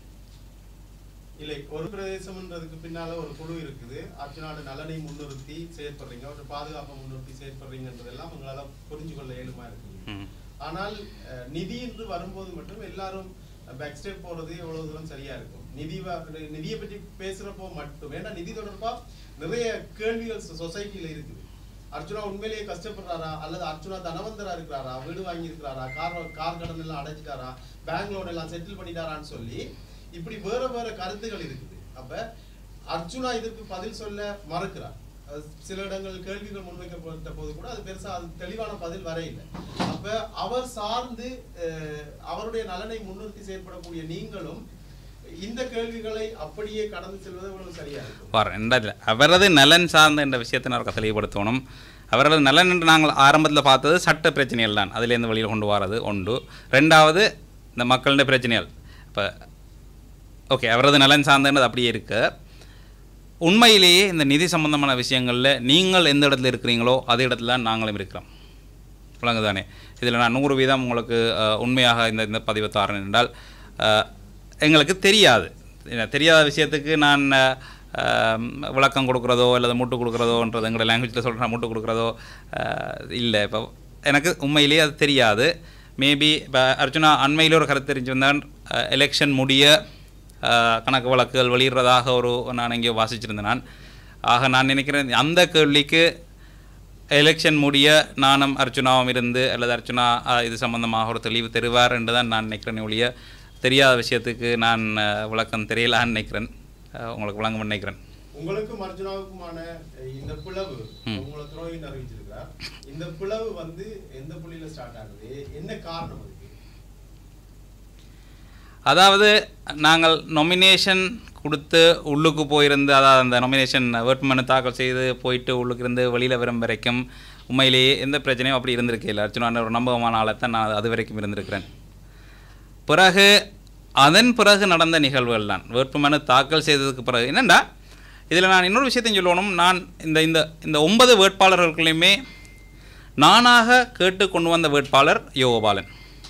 இல்லை ஒரு பிரதேசம்ன்றதுக்கு பின்னால ஒரு குழு இருக்குது அர்ச்சனாவோட நலனை முன்னிறுத்தி செயற்படுறீங்க ஒரு பாதுகாப்பை முன்னிறுத்தி செயற்படுறீங்கன்றதெல்லாம் உங்களால புரிஞ்சு கொள்ள இயலுமா இருக்குது ம் ஆனால் அஹ், நிதி என்று வரும்போது மட்டும் எல்லாரும் பேக் ஸ்டெப் போறது எவ்வளவு தூரம் சரியா இருக்கும் நிதி வ- நிதியை பற்றி பேசுறப்போ மட்டும் ஏன்னா நிதி தொடர்பா நிறைய கேள்விகள் சொசைட்டில இருக்குது அர்ச்சுனா உண்மையிலேயே கஷ்டப்படுறாரா அல்லது அர்ச்சுனா தனவந்தரா இருக்கிறாரா வீடு வாங்கி இருக்கிறாரா கார் கார் கடன் எல்லாம் அடைச்சிட்டாரா பேங்க் லோன் எல்லாம் செட்டில் பண்ணிட்டாரான்னு சொல்லி இப்படி வேற வேற கருத்துகள் இருக்குது அப்ப அர்ச்சுனா இதுக்கு பதில் சொல்ல மறுக்கிறார் அது சில இடங்கள் கேள்விகள் முன்வைக்கப்பட்ட போது கூட அது பெருசா அது தெளிவான பதில் வர இல்லை அப்ப அவர் சார்ந்து அஹ், அவருடைய நலனை முன்னிறுத்தி செயற்படக்கூடிய நீங்களும் இந்த கேள்விகளை அப்படியே கடந்து செல்வது இவ்வளவு சரியா இருக்கும் வரேன் ரெண்டாவது அவரது நலன் சார்ந்த இந்த விஷயத்தை நான் தெளிவுபடுத்தணும் அவரது நலன் என்று நாங்கள் ஆரம்பத்தில் பார்த்தது சட்ட பிரச்சனைகள் தான் அதிலேருந்து வெளியில் கொண்டு வரது ஒன்று ரெண்டாவது இந்த மக்களுடைய பிரச்சனைகள் இப்போ ஓகே அவரது நலன் சார்ந்தது அப்படியே இருக்கு உண்மையிலேயே இந்த நிதி சம்பந்தமான விஷயங்களில் நீங்கள் எந்த இடத்துல இருக்கிறீங்களோ அதே இடத்துல தான் நாங்களும் இருக்கிறோம் விளங்குதானே இதில் நான் நூறு வீதம் உங்களுக்கு அஹ், உண்மையாக இந்த இந்த பதிவை தாரேன் என்றால் அஹ், எங்களுக்கு தெரியாது என்ன, தெரியாத விஷயத்துக்கு நான் அஹ், அஹ், விளக்கம் கொடுக்குறதோ அல்லது முட்டு கொடுக்குறதோன்றது எங்களோட லாங்குவேஜில் சொல்கிற முட்டு கொடுக்குறதோ இல்லை இப்போ எனக்கு உண்மையிலேயே அது தெரியாது மேபி இப்போ அர்ஜுனா அண்மையில் ஒரு கருத்து தெரிஞ்சிருந்தான் எலெக்ஷன் முடிய அஹ், கணக்கு வழக்குகள் வெளியிடுறதாக ஒரு நான் எங்கேயோ வாசிச்சிருந்தேன் நான் ஆக நான் நினைக்கிறேன் அந்த கேள்விக்கு எலெக்ஷன் முடிய நானும் அர்ச்சுனாவும் இருந்து அல்லது அர்ச்சுனா அஹ், இது சம்பந்தமாக ஒரு தெளிவு தருவார் என்று தான் நான் நினைக்கிறேன் ஒழிய தெரியாத விஷயத்துக்கு நான் அஹ், விளக்கம் தெரியலான்னு நினைக்கிறேன் அஹ், உங்களுக்கு வழங்க நினைக்கிறேன் உங்களுக்கும் அர்ஜுனாவுக்குமான அஹ், இந்த பிளவு உங்களை துரோகின்னு அறிவிச்சிருக்கிறார் இந்த பிளவு வந்து எந்த புள்ளியில ஸ்டார்ட் ஆகுது என்ன காரணம் அதுக்கு அதாவது நாங்கள் நொமினேஷன் கொடுத்து உள்ளுக்கு போயிருந்து அதாவது அந்த நொமினேஷன் வேட்புமனு தாக்கல் செய்து போயிட்டு உள்ளுக்கு இருந்து வெளியில் வரும் வரைக்கும் உண்மையிலேயே எந்த பிரச்சனையும் அப்படி இருந்திருக்கே இல்லை அர்ச்சுனா ஒரு நம்பகமான ஆளை தான் நான் அது வரைக்கும் இருந்திருக்கிறேன் பிறகு அதன் பிறகு நடந்த நிகழ்வுகள் தான் வேட்புமனு தாக்கல் செய்ததுக்கு பிறகு என்னண்டா இதில் நான் இன்னொரு விஷயத்தையும் சொல்லணும் நான் இந்த இந்த இந்த ஒன்பது வேட்பாளர்களுக்குள்ளேயுமே நானாக கேட்டு கொண்டு வந்த வேட்பாளர் யோகபாலன்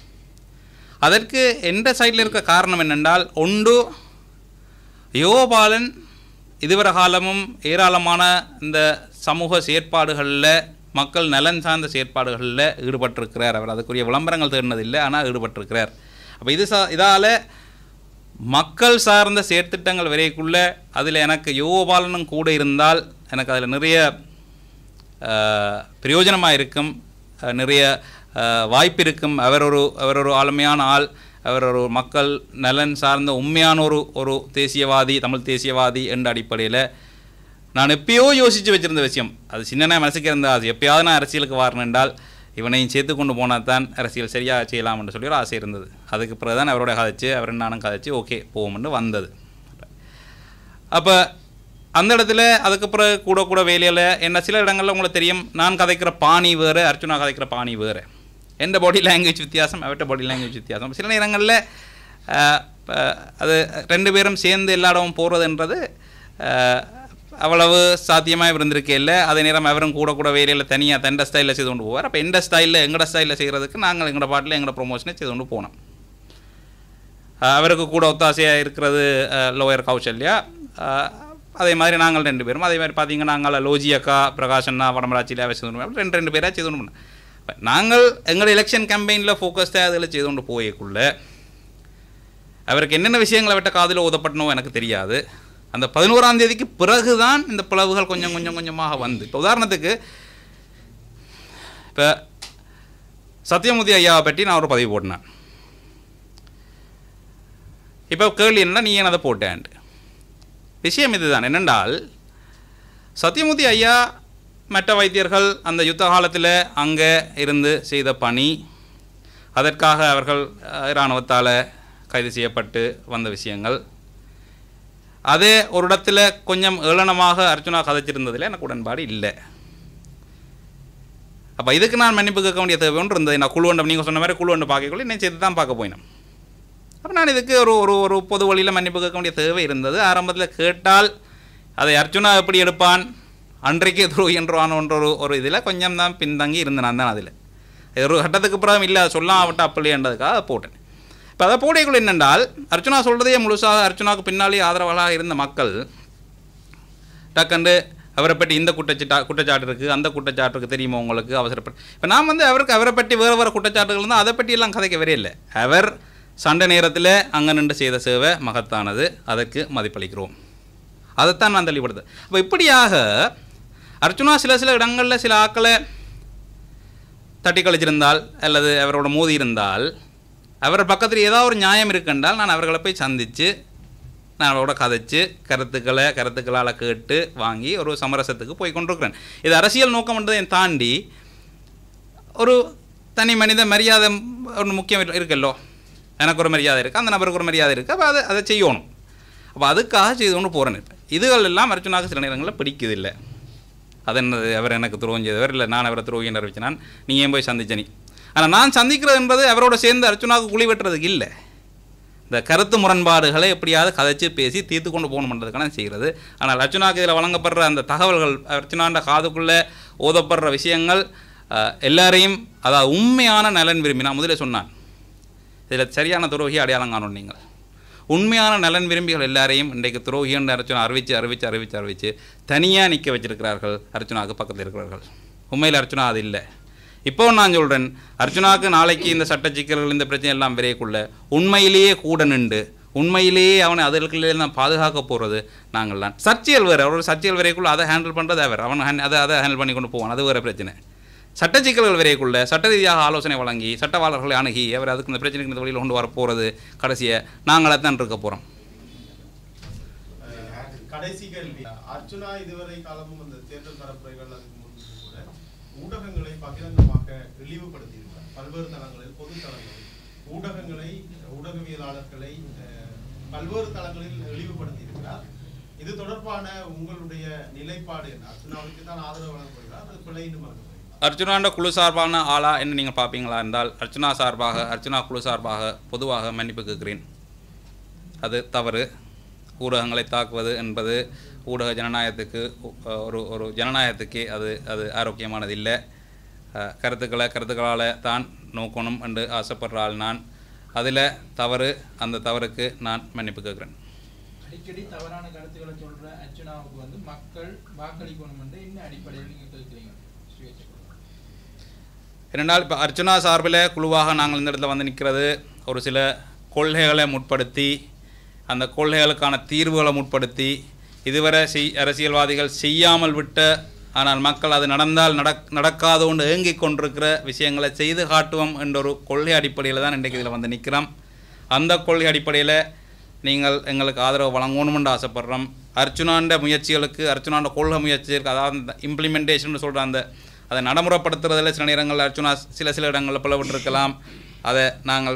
அதற்கு எந்த சைடில் இருக்க காரணம் என்னென்றால் ஒன்று யோகபாலன் இதுவரை காலமும் ஏராளமான இந்த சமூக செயற்பாடுகளில் மக்கள் நலன் சார்ந்த செயற்பாடுகளில் ஈடுபட்டிருக்கிறார் அவர் அதுக்குரிய விளம்பரங்கள் தேடினதில்லை ஆனால் ஈடுபட்டிருக்கிறார் அப்போ இது சா இதால் மக்கள் சார்ந்த செயற்திட்டங்கள் வரைக்குள்ள அதில் எனக்கு யோகபாலனும் கூட இருந்தால் எனக்கு அதில் நிறைய பிரயோஜனமாக இருக்கும் அஹ், நிறைய அஹ், வாய்ப்பு இருக்கும் அவர் ஒரு அவர் ஒரு ஆளுமையான ஆள் அவர் ஒரு மக்கள் நலன் சார்ந்த உண்மையான ஒரு ஒரு தேசியவாதி தமிழ் தேசியவாதி என்ற அடிப்படையில் நான் எப்பயோ யோசித்து வச்சிருந்த விஷயம் அது சின்ன மனசுக்கு இருந்த அது எப்பயாவது நான் அரசியலுக்கு வரணும் என்றால் இவனையும் சேர்த்து கொண்டு போனால் தான் அரசியல் சரியாக செய்யலாம் என்று சொல்லி ஒரு ஆசை இருந்தது அதுக்கு பிறகு தான் அவரோட கதைச்சு அவர் நானும் கதைச்சு ஓகே போவோம்னு வந்தது அப்போ அந்த இடத்துல அதுக்கு பிறகு கூட கூட வேலையில் என்ன சில இடங்களில் உங்களுக்கு தெரியும் நான் கதைக்கிற பாணி வேறு அர்ச்சுனா கதைக்கிற பாணி வேறு எந்த பாடி லாங்குவேஜ் வித்தியாசம் அவர்கிட்ட பாடி லாங்குவேஜ் வித்தியாசம் சில நேரங்களில் அஹ், ப- அது ரெண்டு பேரும் சேர்ந்து எல்லா இடமும் போகிறதுன்றது அஹ், அவ்வளவு சாத்தியமாக இருந்திருக்கே இல்லை அதே நேரம் அவரும் கூட கூட வேலையில் தனியாக தண்ட ஸ்டைலில் செய்து கொண்டு போவார் அப்போ எந்த ஸ்டைலில் எங்களோட ஸ்டைலில் செய்கிறதுக்கு நாங்கள் எங்களோட பாட்டில் எங்களோட ப்ரொமோஷனை செய்து கொண்டு போனோம் அஹ் அவருக்கு கூட ஒத்தாசையாக இருக்கிறது லோயர் கௌசல்யா அஹ் அதே மாதிரி நாங்கள் ரெண்டு பேரும் அதே மாதிரி பார்த்தீங்கன்னா நாங்கள் லோஜி அக்கா பிரகாஷ் அண்ணா வடமராட்சியில் செய்து கொண்டு ரெண்டு ரெண்டு பேராக செய்து கொண்டு போனோம் இப்ப நாங்கள் எங்களோட எலெக்ஷன் கேம்பெயினில் ஃபோக்கஸ்டாக அதில் செய்து கொண்டு போயக்குள்ள அவருக்கு என்னென்ன விஷயங்களை விட்ட காதில் ஊதப்பட்டனோ எனக்கு தெரியாது அந்த பதினோராம் தேதிக்கு பிறகு தான் இந்த பிளவுகள் கொஞ்சம் கொஞ்சம் கொஞ்சமாக வந்து இப்போ உதாரணத்துக்கு இப்போ சத்யமூர்த்தி ஐயாவை பற்றி நான் ஒரு பதிவு போட்டேன் இப்போ கேள்வி என்னன்னா நீ ஏன் அதை போட்டேன்ட்டு விஷயம் இதுதான் என்னென்றால் சத்யமூர்த்தி ஐயா மற்ற வைத்தியர்கள் அந்த யுத்த காலத்தில் அங்கே இருந்து செய்த பணி அதற்காக அவர்கள் இராணுவத்தால் கைது செய்யப்பட்டு வந்த விஷயங்கள் அதே ஒரு இடத்துல கொஞ்சம் ஏளனமாக அர்ஜுனா கதைச்சிருந்ததில் எனக்கு உடன்பாடு இல்லை அப்போ இதுக்கு நான் மன்னிப்பு கேட்க வேண்டிய தேவை ஒன்று இருந்தது நான் குழு நீங்கள் சொன்ன மாதிரி குழு ஒன்று பார்க்கக்குள்ள என்ன செய்து தான் பார்க்க போயினேன் அப்போ நான் இதுக்கு ஒரு ஒரு ஒரு பொது வழியில் மன்னிப்பு கேட்க வேண்டிய தேவை இருந்தது ஆரம்பத்தில் கேட்டால் அதை அர்ஜுனா எப்படி எடுப்பான் அன்றைக்கு துருவி என்றானோன்ற ஒரு ஒரு இதில் கொஞ்சம் தான் பின்தங்கி இருந்தேன் நான் தான் அதில் ஒரு கட்டத்துக்கு பிறகு இல்லை அதை சொல்லாம் விட்டு அப்படின்றதுக்காக அதை போட்டேன் இப்போ அதை போடைக்குள்ள என்னென்றால் அர்ச்சுனா சொல்கிறதே முழுசாக அர்ச்சுனாவுக்கு பின்னாலே ஆதரவாளாக இருந்த மக்கள் டக்குண்டு அவரை பற்றி இந்த குற்றச்சா குற்றச்சாட்டு இருக்குது அந்த குற்றச்சாட்டு இருக்குது தெரியுமா உங்களுக்கு அவசரப்பட்டு இப்போ நான் வந்து அவருக்கு அவரை பற்றி வேறு வேறு குற்றச்சாட்டுகள் இருந்தால் அதை பற்றி எல்லாம் கதைக்க வரே இல்லை அவர் சண்டை நேரத்தில் அங்கே நின்று செய்த சேவை மகத்தானது அதற்கு மதிப்பளிக்கிறோம் அதைத்தான் நான் தெளிவுபடுது அப்போ இப்படியாக அர்ச்சுனா சில சில இடங்களில் சில ஆக்களை தட்டி கழிச்சிருந்தால் அல்லது அவரோட மோதி இருந்தால் அவர் பக்கத்தில் ஏதாவது ஒரு நியாயம் இருக்குன்றால் நான் அவர்களை போய் சந்தித்து நான் அவரோட கதைச்சு கருத்துக்களை கருத்துக்களால் கேட்டு வாங்கி ஒரு சமரசத்துக்கு போய் கொண்டிருக்கிறேன் இது அரசியல் நோக்கம்ன்றதை தாண்டி ஒரு தனி மனித மரியாதை ஒன்று முக்கியம் இரு- இருக்கல்லோ எனக்கு ஒரு மரியாதை இருக்குது அந்த நபருக்கு ஒரு மரியாதை இருக்குது அப்போ அதை அதை செய்யணும் அப்போ அதுக்காக செய்து கொண்டு போகிறேன் இப்போ இதுகள் எல்லாம் அர்ச்சுனாக்கு சில நேரங்களில் பிடிக்குதில்லை அது என்னது அவர் எனக்கு துரோகம் செய்தவர் இல்லை நான் அவரை துரோகி என்று அறிவிச்சேன் நீ ஏன் போய் சந்திச்ச நீ ஆனால் நான் சந்திக்கிறது என்பது அவரோட சேர்ந்து அர்ச்சுனாவுக்கு குழி வெட்டுறதுக்கு இல்லை இந்த கருத்து முரண்பாடுகளை எப்படியாவது கதைச்சு பேசி தீர்த்து கொண்டு போகணுன்றதுக்கான செய்கிறது ஆனால் அர்ச்சுனாக்கு இதில் வழங்கப்படுற அந்த தகவல்கள் அர்ச்சுனாண்ட காதுக்குள்ளே ஓதப்படுற விஷயங்கள் அஹ், எல்லாரையும் அதாவது உண்மையான நலன் விரும்பி நான் முதல்ல சொன்னான் இதில் சரியான துரோகி அடையாளம் காணும் நீங்கள் உண்மையான நலன் விரும்பிகள் எல்லாரையும் இன்றைக்கு துரோகின்னு அர்ச்சனா அறிவித்து அறிவித்து அறிவித்து அறிவித்து தனியாக நிற்க வச்சிருக்கிறார்கள் அர்ச்சனாவுக்கு பக்கத்தில் இருக்கிறார்கள் உண்மையில் அர்ச்சனா அது இல்லை இப்போ நான் சொல்கிறேன் அர்ச்சனாவுக்கு நாளைக்கு இந்த சட்ட சிக்கல்கள் இந்த பிரச்சனை எல்லாம் விரைக்குள்ள உண்மையிலேயே கூட நின்று உண்மையிலேயே அவனை அதற்குள்ளே நான் பாதுகாக்க போகிறது நாங்கள் தான் சர்ச்சைகள் வேறு அவரோட சர்ச்சைகள் வரைக்குள்ள அதை ஹேண்டில் பண்ணுறது அவர் அவன் hand- அதை அதை ஹேண்டில் பண்ணி கொண்டு போவான் அது வேறு பிரச்சனை சட்ட சிக்கல்கள் வரைக்குள்ள சட்ட ரீதியாக ஆலோசனை வழங்கி சட்டவாளர்களை அணுகி அவர் அதுக்கு இந்த பிரச்சனைக்கு இந்த வழியில் கொண்டு வர போகிறது கடைசியை நாங்களே தான் இருக்க போகிறோம் அஹ் கடைசி கேள்வி அர்ச்சுனா இதுவரை காலமும் அந்த தேர்தல் பரப்புரைகள் அதுக்கு முன்பு கூட ஊடகங்களை பகிரங்கமாக இழிவுபடுத்தியிருக்கிறார் பல்வேறு தளங்களில் பொது தளங்களில் ஊடகங்களை ஊடகவியலாளர்களை அஹ், பல்வேறு தளங்களில் இழிவுபடுத்தியிருக்கிறார் இது தொடர்பான உங்களுடைய நிலைப்பாடு என்ன அர்ச்சுனாவுக்கு தான் ஆதரவு வழங்கப்படுகிறார் அது பிழைன்னு மறக்கப்படுகிறார் அர்ச்சுனாண்ட குழு சார்பான ஆளா என்ன நீங்கள் பார்ப்பீங்களா என்றால் அர்ச்சுனா சார்பாக அர்ச்சுனா குழு சார்பாக பொதுவாக மன்னிப்பு கேட்கிறேன் அது தவறு ஊடகங்களை தாக்குவது என்பது ஊடக ஜனநாயகத்துக்கு உ- ஒரு ஒரு ஜனநாயகத்துக்கே அது அது ஆரோக்கியமானது இல்லை அஹ், கருத்துக்களை கருத்துக்களால் தான் நோக்கணும் என்று ஆசைப்படுற ஆள் நான் அதில் தவறு அந்த தவறுக்கு நான் மன்னிப்பு கேட்குறேன் அடிக்கடி தவறான கருத்துக்களை சொல்ற அர்ச்சனாவுக்கு வந்து மக்கள் வாக்களிக்கணும் என்று என்ன அடிப்படையில் நீங்க கேட்கிறீங்க சுயேட்சை ஏனென்றால் இப்போ அர்ச்சனா சார்பில் குழுவாக நாங்கள் இந்த இடத்துல வந்து நிற்கிறது ஒரு சில கொள்கைகளை முற்படுத்தி அந்த கொள்கைகளுக்கான தீர்வுகளை முற்படுத்தி இதுவரை செய் அரசியல்வாதிகள் செய்யாமல் விட்ட ஆனால் மக்கள் அது நடந்தால் நடக் நடக்காது கொண்டு ஏங்கிக் கொண்டிருக்கிற விஷயங்களை செய்து காட்டுவோம் என்ற ஒரு கொள்கை அடிப்படையில் தான் இன்றைக்கு இதில் வந்து நிற்கிறோம் அந்த கொள்கை அடிப்படையில் நீங்கள் எங்களுக்கு ஆதரவு வழங்கணும்னு ஆசைப்படுறோம் அர்ச்சுனாண்ட முயற்சிகளுக்கு அர்ச்சுனாண்ட கொள்கை முயற்சிகளுக்கு அதாவது இம்ப்ளிமெண்டேஷன் சொல்கிற அந்த அதை நடைமுறைப்படுத்துறதுல சில நேரங்களில் அர்ச்சுனா சில சில இடங்களில் பிளவிட்டிருக்கலாம் அதை நாங்கள்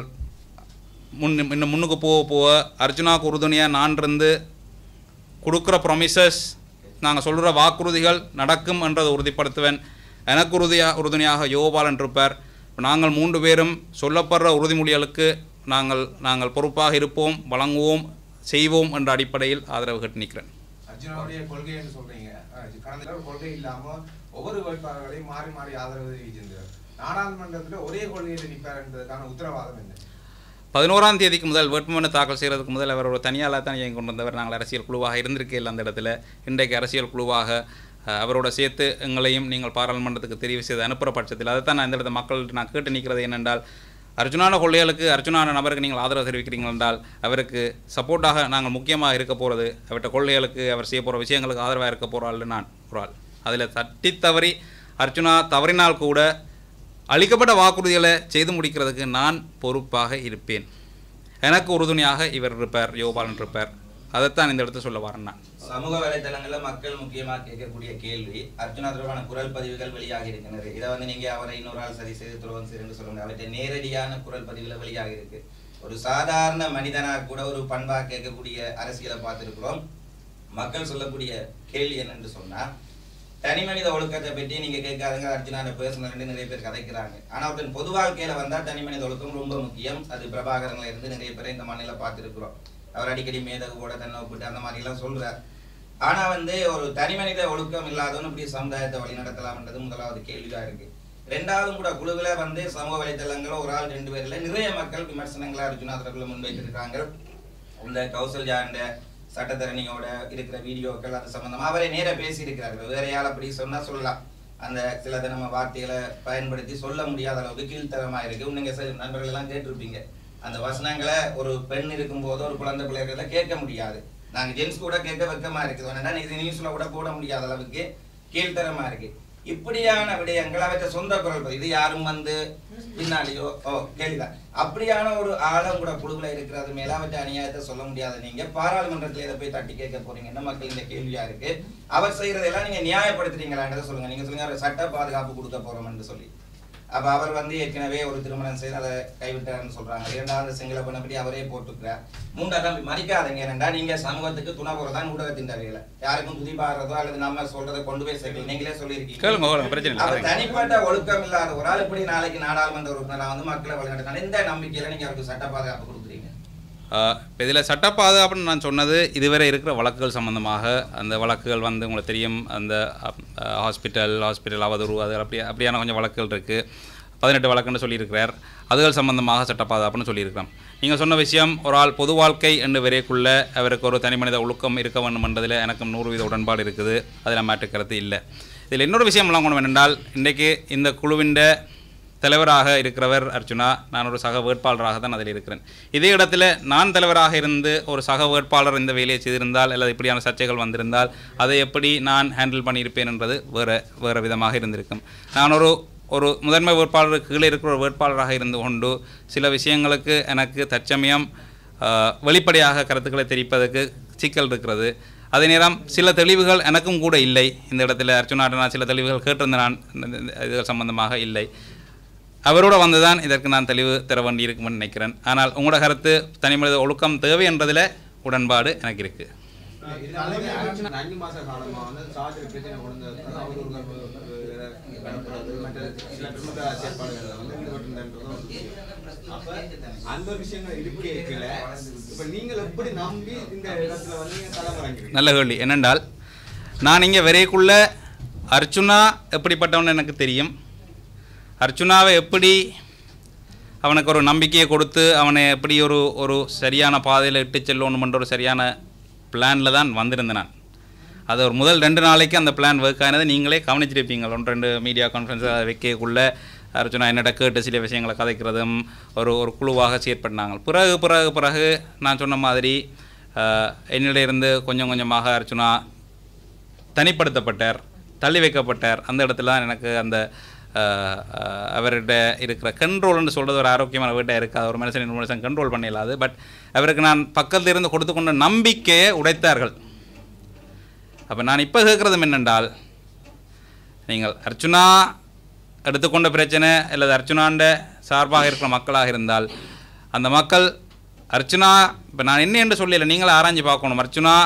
முன் இன்னும் முன்னுக்கு போக போக அர்ஜுனாவுக்கு உறுதுணையாக நான் இருந்து கொடுக்குற ப்ரொமிசஸ் நாங்கள் சொல்கிற வாக்குறுதிகள் நடக்கும் என்றதை உறுதிப்படுத்துவேன் எனக்கு உறுதியாக உறுதுணையாக யோபாலன் இருப்பார் நாங்கள் மூன்று பேரும் சொல்லப்படுற உறுதிமொழிகளுக்கு நாங்கள் நாங்கள் பொறுப்பாக இருப்போம் வழங்குவோம் செய்வோம் என்ற அடிப்படையில் ஆதரவு கட்டி நிற்கிறேன் அர்ஜுனாவுடைய கொள்கைன்னு சொல்றீங்க அஹ் கடந்த தடவை கொள்கை இல்லாம ஒவ்வொரு வேட்பாளர்களையும் மாறி மாறி ஆதரவு தெரிவிச்சிருந்தார் நாடாளுமன்றத்துல ஒரே கொள்கையில நிற்பார் என்பதற்கான உத்தரவாதம் என்ன பதினோராம் தேதிக்கு முதல் வேட்புமனு தாக்கல் செய்கிறதுக்கு முதல் அவர் ஒரு தனியாளாக தான் இயங்கி கொண்டு வந்தவர் நாங்கள் அரசியல் குழுவாக இருந்திருக்கே இல்லை அந்த இடத்துல இன்றைக்கு அரசியல் குழுவாக அஹ், அவரோட சேர்த்து எங்களையும் நீங்கள் பாராளுமன்றத்துக்கு தெரிவு செய்து அனுப்புகிற பட்சத்தில் அதை தான் நான் இந்த இடத்துல மக்கள்கிட்ட நான் கேட்டு நிற்கிறது என்னென்றால் அர்ஜுனான கொள்ளைகளுக்கு அர்ஜுனான நபருக்கு நீங்கள் ஆதரவு தெரிவிக்கிறீர்கள் என்றால் அவருக்கு சப்போர்ட்டாக நாங்கள் முக்கியமாக இருக்க போகிறது அவர்கிட்ட கொள்கைகளுக்கு அவர் செய்ய போகிற விஷயங்களுக்கு ஆதரவாக இருக்க போகிறாள் நான் ஒரு ஆள் அதில் தட்டி தவறி அர்ஜுனா தவறினால் கூட அளிக்கப்பட்ட வாக்குறுதிகளை செய்து முடிக்கிறதுக்கு நான் பொறுப்பாக இருப்பேன் எனக்கு உறுதுணையாக இவர் இருப்பார் யோபாலன் இருப்பார் அதைத்தான் இந்த இடத்துல சொல்ல வரேன் நான் சமூக வலைதளங்கள்ல மக்கள் முக்கியமா கேட்கக்கூடிய கேள்வி அர்ஜுனா தொடர்பான குரல் பதிவுகள் வெளியாகி இருக்கின்றது இதை வந்து நீங்க அவரை இன்னொரு ஆள் சரி செய்து துரோகம் செய்து சொல்ல முடியாது அவற்றை நேரடியான குரல் பதிவுல வெளியாகி இருக்கு ஒரு சாதாரண மனிதனா கூட ஒரு பண்பா கேட்கக்கூடிய அரசியலை பார்த்திருக்கிறோம் மக்கள் சொல்லக்கூடிய கேள்வி என்னன்னு சொன்னா தனி மனித ஒழுக்கத்தை பற்றி நீங்க கேட்காதுங்க அர்ஜுனான பேசணும் நிறைய பேர் கதைக்கிறாங்க ஆனா ஒருத்தன் பொது வாழ்க்கையில வந்தா தனி மனித ஒழுக்கம் ரொம்ப முக்கியம் அது பிரபாகரன்ல இருந்து நிறைய பேரை இந்த மண்ணில பார்த்திருக்கிறோம் அவர் அடிக்கடி மேதகு கூட தன்னை ஒப்பிட்டு அந்த மாதிரி எல்லாம் சொல்றார் ஆனா வந்து ஒரு தனி மனித ஒழுக்கம் இல்லாதவன் இப்படி சமுதாயத்தை வழி நடத்தலாம்ன்றது முதலாவது கேள்விதான் இருக்கு ரெண்டாவதும் கூட குழுவில வந்து சமூக வலைத்தளங்களோ ஒரு ஆள் ரெண்டு பேர்ல நிறைய மக்கள் விமர்சனங்களை அர்ஜுனா தரப்புல முன்வைத்திருக்காங்க இந்த கௌசல்யாண்ட சட்டத்தரணியோட இருக்கிற வீடியோக்கள் அது சம்பந்தமா அவரை நேர பேசி இருக்கிறார்கள் வேற யார் அப்படி சொன்னா சொல்லலாம் அந்த சில நம்ம வார்த்தைகளை பயன்படுத்தி சொல்ல முடியாத அளவுக்கு கீழ்த்தரமா இருக்கு நீங்க சில நண்பர்கள் எல்லாம் கேட்டிருப்பீங்க அந்த வசனங்களை ஒரு பெண் இருக்கும்போது ஒரு குழந்தை பிள்ளை இருக்கிறத கேட்க முடியாது நாங்க ஜென்ஸ் கூட கேட்க வெக்கமா இருக்குது வேணா இது நியூஸ்ல கூட போட முடியாத அளவுக்கு கீழ்த்தரமா இருக்கு இப்படியான விடயங்கள் அவற்றை சொந்த குரல் பதிவு. இது யாரும் வந்து பின்னாலேயோ ஓ கேள்விதான் அப்படியான ஒரு ஆழம் கூட குழுவில் இருக்கிறது மேல அவற்றை அநியாயத்தை சொல்ல முடியாத நீங்க பாராளுமன்றத்துல இதை போய் தட்டி கேட்க போறீங்கன்னா மக்கள் இந்த கேள்வியா இருக்கு அவர் செய்யறதெல்லாம் நீங்க நியாயப்படுத்துறீங்களான்றதை சொல்லுங்க நீங்க சொல்லுங்க அவர் சட்ட பாதுகாப்பு கொடுக்க போறோம்னு சொல்லி அப்ப அவர் வந்து ஏற்கனவே ஒரு திருமணம் செய்து அதை கைவிட்டாருன்னு சொல்றாங்க இரண்டாவது சிங்கள பண்ண பற்றி அவரே போட்டுக்கிறார் மூன்றாவது மதிக்காதீங்க ஏனென்றா நீங்க சமூகத்துக்கு துணை போறதான் ஊடகத்தின் வேலை யாருக்கும் துதி பாடுறதோ அல்லது நம்ம சொல்றதை கொண்டு போய் சேர்க்கல நீங்களே சொல்லியிருக்கீங்க கேளுங்க கேளுங்க பிரச்சனை அவர் இல்லை தனிப்பட்ட ஒழுக்கம் இல்லாத ஒரு ஆள் இப்படி நாளைக்கு நாடாளுமன்ற உறுப்பினரா வந்து மக்களை வழிநடத்தினால இந்த நம்பிக்கையில நீங்க அவருக்கு சட்ட பாதுகாப்பு கொடுக்குறீங்க இப்போ இதில் சட்ட பாதுகாப்புன்னு நான் சொன்னது இதுவரை இருக்கிற வழக்குகள் சம்பந்தமாக அந்த வழக்குகள் வந்து உங்களுக்கு தெரியும் அந்த ஹாஸ்பிட்டல் ஹாஸ்பிட்டல் அவதூறு அது அப்படி அப்படியான கொஞ்சம் வழக்குகள் இருக்குது பதினெட்டு வழக்குன்னு சொல்லியிருக்கிறார் அதுகள் சம்பந்தமாக சட்ட பாதுகாப்புன்னு சொல்லியிருக்கிறோம் நீங்கள் சொன்ன விஷயம் ஒரு ஆள் பொது வாழ்க்கை என்று வரைக்குள்ள அவருக்கு ஒரு தனி மனித ஒழுக்கம் இருக்க வேண்டும் என்பதில் எனக்கும் நூறு வீத உடன்பாடு இருக்குது அதில் மாற்றுக்கிறது இல்லை இதில் இன்னொரு விஷயம் எல்லாம் கொண்டு என்னென்றால் இன்றைக்கு இந்த குழுவின் தலைவராக இருக்கிறவர் அர்ச்சுனா நான் ஒரு சக வேட்பாளராக தான் அதில் இருக்கிறேன் இதே இடத்துல நான் தலைவராக இருந்து ஒரு சக வேட்பாளர் இந்த வேலையை செய்திருந்தால் அல்லது இப்படியான சர்ச்சைகள் வந்திருந்தால் அதை எப்படி நான் ஹேண்டில் பண்ணியிருப்பேன் என்பது வேறு வேறு விதமாக இருந்திருக்கும் நான் ஒரு ஒரு முதன்மை வேட்பாளருக்கு கீழே இருக்கிற ஒரு வேட்பாளராக இருந்து கொண்டு சில விஷயங்களுக்கு எனக்கு தற்சமயம் ஆஹ், வெளிப்படையாக கருத்துக்களை தெரிவிப்பதற்கு சிக்கல் இருக்கிறது அதே நேரம் சில தெளிவுகள் எனக்கும் கூட இல்லை இந்த இடத்துல அர்ச்சுனாட்ட நான் சில தெளிவுகள் கேட்டிருந்தேன் நான் இந்த- இந்த இதுகள் சம்பந்தமாக இல்லை அவரோட வந்துதான் இதற்கு நான் தெளிவு தர வேண்டியிருக்கும்னு நினைக்கிறேன் ஆனால் உங்களோட கருத்து தனிமனித ஒழுக்கம் தேவை என்பதில் உடன்பாடு எனக்கு இருக்குது இருந்தாலும் அஞ்சு மாச காலமா வந்து சார்ஜர் பிரச்சனை கொண்டு வந்து அவர் ஒரு கடப்புறது மற்ற சில பிரமுக செயற்பாடுகளில் வந்து ஈடுபட்டிருந்தன்றதும் ஒரு விஷயம். அப்ப அந்த விஷயங்கள் இருக்கல இப்ப நீங்கள் எப்படி நம்பி இந்த இடத்துல வந்து நீங்க களமிறங்கிறீங்க நல்ல கேள்வி என்னென்றால் நான் இங்கே விரைக்குள்ள அர்ச்சுனா எப்படிப்பட்டவன் எனக்கு தெரியும் அர்ச்சுனாவை எப்படி அவனுக்கு ஒரு நம்பிக்கையை கொடுத்து அவனை எப்படி ஒரு ஒரு சரியான பாதையில் இட்டு செல்லணுமென்ற ஒரு சரியான பிளானில் தான் வந்திருந்தேன் நான் அது ஒரு முதல் ரெண்டு நாளைக்கு அந்த பிளான் ஒர்க் ஆனதை நீங்களே கவனிச்சிருப்பீங்க ஒன்று ரெண்டு மீடியா கான்ஃபரன்ஸ் வைக்கக்குள்ள அர்ச்சுனா என்னிட கேட்டு சில விஷயங்களை கதைக்கிறதும் ஒரு ஒரு குழுவாக செயற்பட்டாங்க பிறகு பிறகு பிறகு நான் சொன்ன மாதிரி ஆஹ், என்னிடையிருந்து கொஞ்சம் கொஞ்சமாக அர்ச்சுனா தனிப்படுத்தப்பட்டார் தள்ளி வைக்கப்பட்டார் அந்த இடத்துல தான் எனக்கு அந்த ஆஹ், ஆஹ், அவர்கிட்ட இருக்கிற கண்ட்ரோல்னு சொல்கிறது ஒரு ஆரோக்கியமான வீட்டாக இருக்காது ஒரு மனுஷன் இன்னொரு மனுஷன் கண்ட்ரோல் பண்ணிடலாது பட் அவருக்கு நான் பக்கத்தில் இருந்து கொடுத்து கொண்ட நம்பிக்கையை உடைத்தார்கள் அப்போ நான் இப்போ கேட்குறதும் என்னென்றால் நீங்கள் அர்ச்சுனா எடுத்துக்கொண்ட பிரச்சனை அல்லது அர்ச்சுனாண்ட சார்பாக இருக்கிற மக்களாக இருந்தால் அந்த மக்கள் அர்ச்சுனா இப்போ நான் என்ன என்று சொல்லல நீங்களே ஆராய்ஞ்சு பார்க்கணும் அர்ச்சுனா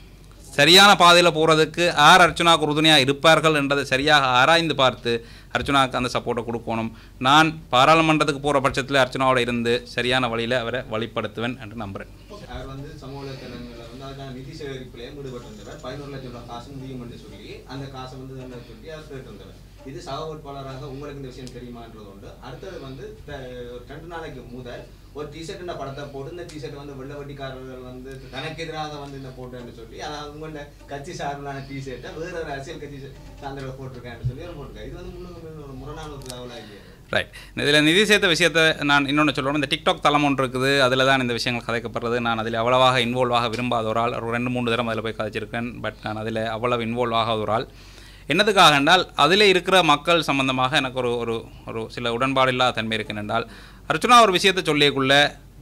சரியான பாதையில் போகிறதுக்கு யார் அர்ச்சுனாவுக்கு உறுதுணையாக இருப்பார்கள் என்றதை சரியாக ஆராய்ந்து பார்த்து அர்ச்சுனாவுக்கு அந்த சப்போர்ட்டை கொடுக்கணும் நான் பாராளுமன்றத்துக்கு போகிற பட்சத்தில் அர்ச்சுனாவோட இருந்து சரியான வழியில் அவரை வழிப்படுத்துவேன் என்று நம்புகிறேன் அவர் வந்து சமூக வலைத்தளங்களில் வந்து அதுக்கான நிதி சேகரிப்பிலே ஈடுபட்டிருந்தவர் பதினோரு லட்சம் ரூபாய் காசு முடியும் என்று சொல்லி அந்த காசை வந்து என்ன சொல்லி அவர் கேட்டிருந்தவர் இது சக வேட்பாளராக உங்களுக்கு இந்த விஷயம் தெரியுமான்றது உண்டு அடுத்தது வந்து த- ஒரு ரெண்டு நாளைக்கு முதல் ஒரு டிஷர்ட் படத்தை போட்டு இந்த டிஷர்ட் வந்து வெள்ள வட்டிக்காரர்கள் வந்து தனக்கு எதிராக வந்து இந்த போட்டேன்னு சொல்லி அதாவது உங்களோட கட்சி சார்பிலான டிஷர்ட்டை வேற ஒரு அரசியல் கட்சி சார்ந்தவர்கள் போட்டிருக்கேன்னு சொல்லி அவர் போட்டிருக்காரு இது வந்து முன்னுக்கு ஒரு முரணான ஒரு தகவலாக இல்லையா ரைட் இதில் நிதி சேர்த்த விஷயத்தை நான் இன்னொன்று சொல்லணும் இந்த டிக்டாக் தளம் ஒன்று இருக்குது அதில் தான் இந்த விஷயங்கள் கதைக்கப்படுறது நான் அதில் அவ்வளவாக இன்வால்வ் ஆக விரும்பாத ஒரு ஆள் ஒரு ரெண்டு மூணு தடவை அதில் போய் கதைச்சிருக்கேன் பட் நான் அதில் அவ்வளவு இன்வால்வ் ஆகாத ஒரு ஆள் என்னதுக்காக என்றால் அதில் இருக்கிற மக்கள் சம்பந்தமாக எனக்கு ஒரு ஒரு ஒரு சில உடன்பாடு இல்லாத தன்மை இருக்குன்னு என்றால் அர்ச்சுனா ஒரு விஷயத்தை சொல்லியக்குள்ள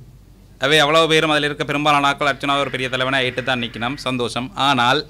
அவை அவ்வளவு பேரும் அதில் இருக்க பெரும்பாலான ஆட்கள் அர்ச்சுனா ஒரு பெரிய தலைவனை ஏற்று தான் நிற்கணும் சந்தோஷம் ஆனால்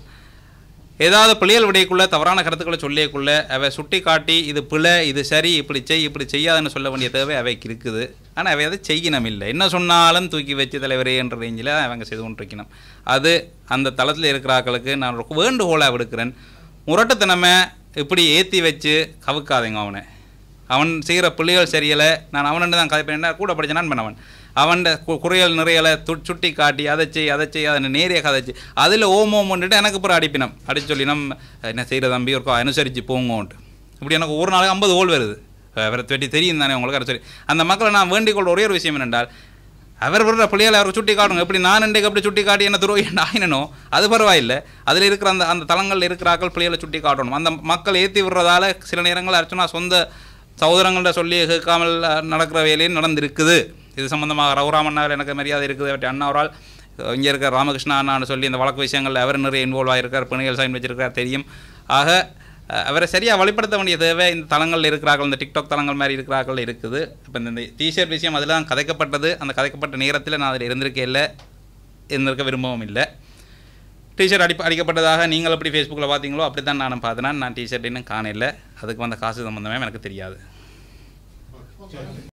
ஏதாவது பிள்ளைகள் விடையக்குள்ள தவறான கருத்துக்களை சொல்லியக்குள்ள அவை சுட்டி காட்டி இது பிழை இது சரி இப்படி செய் இப்படி செய்யாதுன்னு சொல்ல வேண்டிய தேவை அவைக்கு இருக்குது ஆனால் அவை அதை செய்யணும் இல்லை என்ன சொன்னாலும் தூக்கி வச்சு தலைவரே என்ற ரேஞ்சில் அவங்க செய்து கொண்டிருக்கணும் அது அந்த தளத்தில் இருக்கிற ஆட்களுக்கு நான் ஒரு வேண்டுகோளாக விடுக்கிறேன் முரட்டுத்தனமை இப்படி ஏற்றி வச்சு கவுக்காதீங்க அவனை அவன் செய்கிற பிள்ளைகள் சரியலை நான் அவன்கிட்ட தான் கதைப்பேன் கூட படிச்ச நண்பன் அவன் அவன் குறையல் நிறையலை து சுட்டி காட்டி அதை செய் அதை செய் அதை நேரே கதைச்சு அதில் ஓம் ஓம்ன்ட்டு எனக்கு அப்புறம் அடிப்பினம் அடிச்சு சொல்லி நம்ம என்ன செய்கிற தம்பி ஒரு அனுசரித்து போங்கோன்ட்டு இப்படி எனக்கு ஒரு நாளைக்கு ஐம்பது ஓல் வருது அவரை வெட்டி தெரியும் தானே உங்களுக்கு அது சரி அந்த மக்களை நான் வேண்டிக் கொள்கிற ஒரே ஒரு விஷயம் என்னென்றால் அவர் விடுற பிள்ளைகளை அவர் சுட்டி காட்டணும் எப்படி நான் இன்றைக்கு அப்படி சுட்டி காட்டி என்ன துரோகி என்ன ஆயினனோ அது பரவாயில்லை அதில் இருக்கிற அந்த அந்த தளங்களில் இருக்கிற ஆக்கள் பிள்ளைகளை சுட்டி காட்டணும் அந்த மக்கள் ஏற்றி விடுறதால சில நேரங்கள் அர்ச்சனா சொந்த சகோதரங்கள்ட்ட சொல்லி கேட்காமல் அஹ், நடக்கிற வேலையும் நடந்திருக்குது இது சம்பந்தமாக ரகுராமண்ணாவில் எனக்கு மரியாதை இருக்குது அவற்றை அண்ணா அவரால் இங்கே இருக்கிற ராமகிருஷ்ணா அண்ணான்னு சொல்லி இந்த வழக்கு விஷயங்களில் அவர் நிறைய இன்வால்வ் ஆகிருக்கார் பிணைகள் சைன் வச்சிருக்கார் தெரியும் ஆக அஹ், அவரை சரியாக வழிப்படுத்த வேண்டிய தேவை இந்த தளங்களில் இருக்கிறார்கள் இந்த டிக்டாக் தளங்கள் மாதிரி இருக்கிறார்கள் இருக்குது இப்போ இந்த டிஷர்ட் விஷயம் அதில் தான் கதைக்கப்பட்டது அந்த கதைக்கப்பட்ட நேரத்தில் நான் அதில் இருந்திருக்கே இல்லை இருந்திருக்க விரும்பவும் இல்லை டிஷர்ட் அடி அடிக்கப்பட்டதாக நீங்கள் எப்படி ஃபேஸ்புக்கில் பார்த்தீங்களோ அப்படி தான் நானும் பார்த்தேன் நான் டிஷர்ட் இன்னும் காணல அதுக்கு வந்த காசு சம்மந்தமே எனக்கு தெரியாது